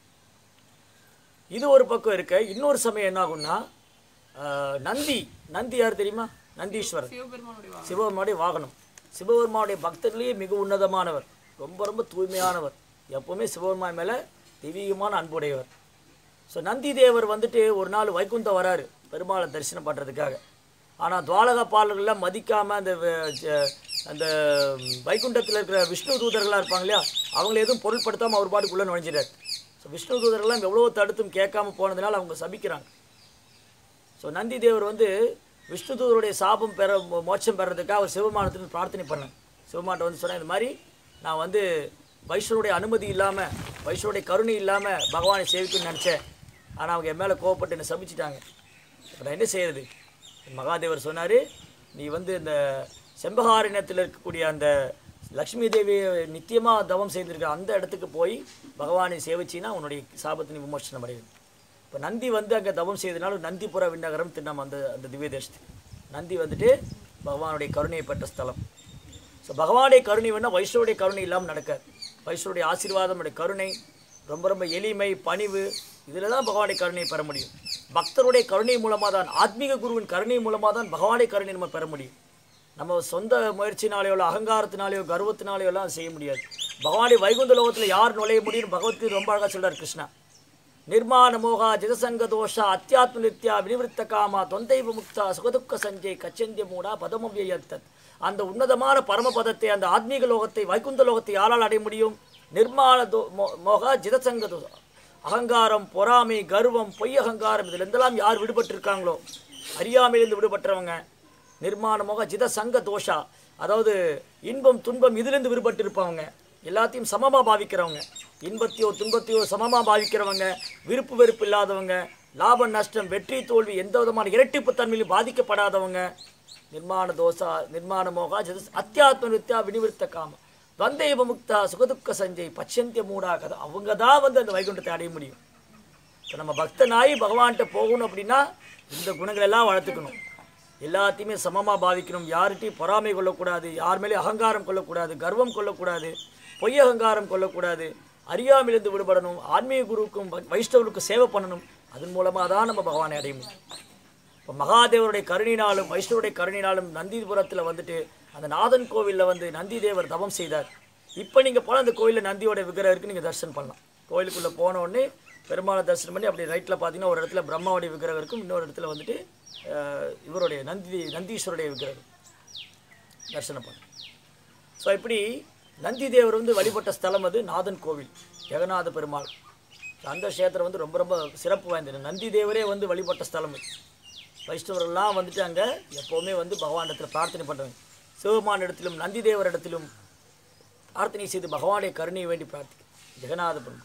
இது ஒரு பக்கம் இருக்க இன்னொரு சமயம் என்ன ஆகும்னா ஆஹ், நந்தி நந்தி யார் தெரியுமா நந்தீஸ்வரர் சிவபெருமானுடைய வாகனம் சிவபெருமானுடைய வாகனம் சிவபெருமானுடைய பக்தர்களே மிக உன்னதமானவர் ரொம்ப ரொம்ப தூய்மையானவர் எப்பவுமே சிவபெருமான் மேலே தெய்வீகமான அன்புடையவர் ஸோ நந்தி தேவர் வந்துட்டு ஒரு நாள் வைகுந்தம் வராரு பெருமாளை தரிசனம் பண்ணுறதுக்காக ஆனால் துவாலக பாலர்கள்லாம் மதிக்காமல் அந்த வ- ஜ- அந்த வைகுண்டத்தில் இருக்கிற விஷ்ணு தூதர்களாக இருப்பாங்க இல்லையா அவங்கள எதுவும் பொருட்படுத்தாமல் அவர் பாட்டுக்குள்ளே நுழைஞ்சிட்டார் ஸோ விஷ்ணு தூதர்கள்லாம் எவ்வளோ தடுத்தும் கேட்காம போனதுனால அவங்க சபிக்கிறாங்க ஸோ நந்தி தேவர் வந்து விஷ்ணு தூதருடைய சாபம் பெற மோ- மோட்சம் பெறதுக்காக அவர் சிவமானத்துக்கு பிரார்த்தனை பண்ணேன் சிவமாட்ட வந்து சொன்னேன் இந்த மாதிரி நான் வந்து வைஷ்ணவருடைய அனுமதி இல்லாமல் வைஷ்ணவருடைய கருணை இல்லாமல் பகவானை சேவிக்கணும்னு நினச்சேன் ஆனால் அவங்க என் மேலே கோவப்பட்டு என்னை சபிச்சிட்டாங்க இப்போ நான் என்ன செய்யறது மகாதேவர் சொன்னார் நீ வந்து இந்த செம்பகாரண்யத்தில் இருக்கக்கூடிய அந்த லக்ஷ்மி தேவி நித்தியமாக தவம் செய்திருக்க அந்த இடத்துக்கு போய் பகவானை சேவிச்சின்னா உன்னுடைய சாபத்தை நீ விமோசனம் அடையும் இப்போ நந்தி வந்து அங்கே தவம் செய்தனால நந்திபுர விண்ணகரம் திண்ணம் அந்த அந்த திவ்ய தேசத்துக்கு நந்தி வந்துட்டு பகவானுடைய கருணையை பெற்ற ஸ்தலம் ஸோ பகவானுடைய கருணை வேணால் வைஷ்ணவருடைய கருணை இல்லாமல் நடக்காது வைஷ்ணவருடைய ஆசீர்வாதம் அவருடைய கருணை ரொம்ப ரொம்ப எளிமை பணிவு இதில் தான் பகவானுடைய கருணையை பெற முடியும் பக்தருடைய கருணை மூலமாக தான் ஆத்மீக குருவின் கருணை மூலமாக தான் பகவானுடைய கருணை நம்ம பெற முடியும் நம்ம சொந்த முயற்சினாலேயோ இல்லை அகங்காரத்தினாலேயோ கர்வத்தினாலேயோ எல்லாம் அதை செய்ய முடியாது பகவானுடைய வைகுந்த லோகத்தில் யார் நுழைய முடியும் பகவத்கீதை ரொம்ப அழகாக சொல்றார் கிருஷ்ணா ನಿರ್ಮಾಣ ಮೋಹ ಜಗಸಂಗ ದೋಷ ಅತ್ಯಾತ್ಮ ನಿತ್ಯ ವಿನಿವೃತ್ತ ಕಾಮ ದ್ವಂದೈವ ಮುಕ್ತ ಸುಖದುಃಖ ಸಂಜಯ್ ಕಚ್ಚಂದ್ಯ ಮೂಢ ಪದಮವ್ಯಯತ್ತತ್ அந்த உன்னதமான பரமபதத்தை அந்த ஆத்மீக லோகத்தை வைகுந்த லோகத்தை யாரால் அடைய முடியும் நிர்மால தோ மோ- மோக ஜிதசங்க தோ அகங்காரம் பொறாமை கர்வம் பொய் அகங்காரம் இதில் இருந்தெல்லாம் யார் விடுபட்டிருக்காங்களோ அறியாமையிலிருந்து விடுபட்டவங்க நிர்மாண மோக ஜித சங்க தோஷா அதாவது இன்பம் துன்பம் இதிலிருந்து விடுபட்டு இருப்பவங்க எல்லாத்தையும் சமமாக பாவிக்கிறவங்க இன்பத்தையோ துன்பத்தையோ சமமாக பாவிக்கிறவங்க விருப்பு வெறுப்பு இல்லாதவங்க லாப நஷ்டம் வெற்றி தோல்வி எந்த விதமான இரட்டிப்பு தன்மையிலும் பாதிக்கப்படாதவங்க நிர்மாண தோசா நிர்மாண மோகா ஜித அத்தியாத்ம நித்யா வினிவிருத்த காம வந்தேவ முக்தா சுகதுக்க சஞ்சய் பச்சந்திய மூடா கதை அவங்க தான் வந்து அந்த வைகுண்டத்தை அடைய முடியும் இப்போ நம்ம பக்தனாகி பகவான்கிட்ட போகணும் அப்படின்னா இந்த குணங்கள் எல்லாம் வளர்த்துக்கணும் எல்லாத்தையுமே சமமாக பாவிக்கணும் யார்கிட்டையும் பொறாமை கொள்ளக்கூடாது யார் மேலேயும் அகங்காரம் கொள்ளக்கூடாது கர்வம் கொள்ளக்கூடாது பொய் அகங்காரம் கொள்ளக்கூடாது அறியாமையிலிருந்து விடுபடணும் ஆன்மீக குருவுக்கும் வை- வைஷ்ணவருக்கும் சேவை பண்ணணும் அதன் மூலமாக தான் நம்ம பகவானை அடைய முடியும் இப்போ மகாதேவருடைய கருணினாலும் வைஷ்ணவருடைய கருணினாலும் நந்திபுரத்தில் வந்துட்டு அந்த நாதன் கோவிலில் வந்து நந்தி தேவர் தவம் செய்தார் இப்போ நீங்கள் போனால் அந்த கோயிலில் நந்தியோட விக்கிரகம் இருக்கு நீங்கள் தரிசனம் பண்ணலாம் கோயிலுக்குள்ளே போன உடனே பெருமாளை தரிசனம் பண்ணி அப்படி ரைட்டில் பார்த்தீங்கன்னா ஒரு இடத்துல பிரம்மாவுடைய விக்கிரகம் இருக்கும் இன்னொரு இடத்துல வந்துட்டு அஹ், இவருடைய நந்தி நந்தீஸ்வருடைய விக்கிரகம் தரிசனம் பண்ண ஸோ இப்படி நந்தி தேவர் வந்து வழிபட்ட ஸ்தலம் அது நாதன் கோவில் ஜெகநாத பெருமாள் அந்த க்ஷேத்திரம் வந்து ரொம்ப ரொம்ப சிறப்பு வாய்ந்தது நந்தி தேவரே வந்து வழிபட்ட ஸ்தலம் இது வைஷ்ணவர்கள்லாம் வந்துட்டு அங்கே எப்போவுமே வந்து பகவானிடத்தில் பிரார்த்தனை பண்ணுறாங்க சிவபெருமான் இடத்திலும் நந்தி தேவர் இடத்திலும் பிரார்த்தனை செய்து பகவானுடைய கருணையை வேண்டி பிரார்த்திக்கும் ஜெகநாத பெருமாள்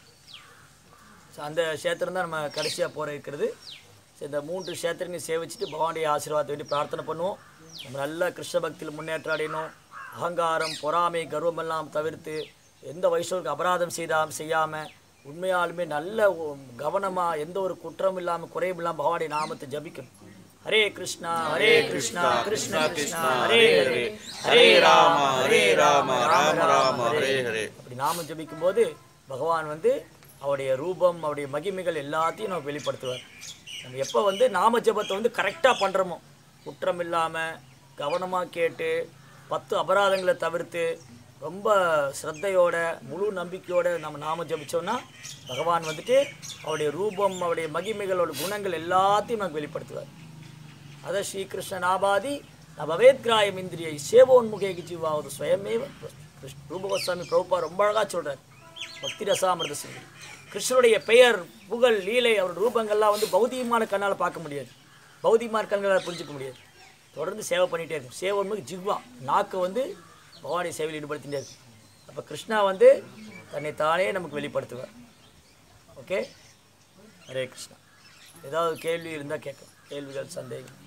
ஸோ அந்த க்ஷேத்திரம் தான் நம்ம கடைசியாக போகிற இருக்கிறது ஸோ இந்த மூன்று க்ஷேத்திரங்களையும் சேவிச்சுட்டு பகவானுடைய ஆசீர்வாதத்தை வேண்டி பிரார்த்தனை பண்ணுவோம் நம்ம நல்ல கிருஷ்ண பக்தியில் முன்னேற்றம் அடையணும் அகங்காரம் பொறாமை கர்வம் எல்லாம் தவிர்த்து எந்த வைஷ்ணவருக்கு அபராதம் செய்தால் செய்யாமல் உண்மையாலுமே நல்ல கவனமாக எந்த ஒரு குற்றம் இல்லாமல் குறையும் இல்லாமல் பகவானுடைய நாமத்தை ஜபிக்கணும் ஹரே கிருஷ்ணா ஹரே கிருஷ்ணா கிருஷ்ண கிருஷ்ணா ஹரே ஹரே ஹரே ராம ஹரே ராம ராம ராம ஹரே ஹரே அப்படி நாமம் ஜபிக்கும் போது பகவான் வந்து அவருடைய ரூபம் அவருடைய மகிமைகள் எல்லாத்தையும் நம்ம வெளிப்படுத்துவார் நம்ம எப்போ வந்து நாம ஜெபத்தை வந்து கரெக்டாக பண்ணுறோமோ குற்றம் இல்லாமல் கவனமாக கேட்டு பத்து அபராதங்களை தவிர்த்து ரொம்ப ஸ்ரத்தையோட முழு நம்பிக்கையோட நம்ம நாம ஜபிச்சோம்னா பகவான் வந்துட்டு அவருடைய ரூபம் அவருடைய மகிமைகளோட குணங்கள் எல்லாத்தையும் நமக்கு வெளிப்படுத்துவார் அத ஸ்ரீகிருஷ்ண நாபாதி நபவேத்கிராயம் இந்திரியை சேவோன்முகே ஜீவாவது ஸ்வயமேவ கிருஷ்ண ரூபகோஸ்வாமி பிரபுபா ரொம்ப அழகாக சொல்கிறார் பக்தி ரசாமிரத சிங்கி கிருஷ்ணருடைய பெயர் புகழ் லீலை அவருடைய ரூபங்கள்லாம் வந்து பௌதிகமான கண்ணால் பார்க்க முடியாது பௌதிகமான கண்களால் புரிஞ்சுக்க முடியாது தொடர்ந்து சேவை பண்ணிகிட்டே இருக்கும் சேவன்முக ஜிக்வா நாக்கு வந்து பகவானுடைய சேவையில் ஈடுபடுத்திகிட்டே இருக்கும் அப்போ கிருஷ்ணா வந்து தன்னை தானே நமக்கு வெளிப்படுத்துவார் ஓகே ஹரே கிருஷ்ணா ஏதாவது கேள்வி இருந்தால் கேட்கலாம் கேள்விகள் சந்தேகம்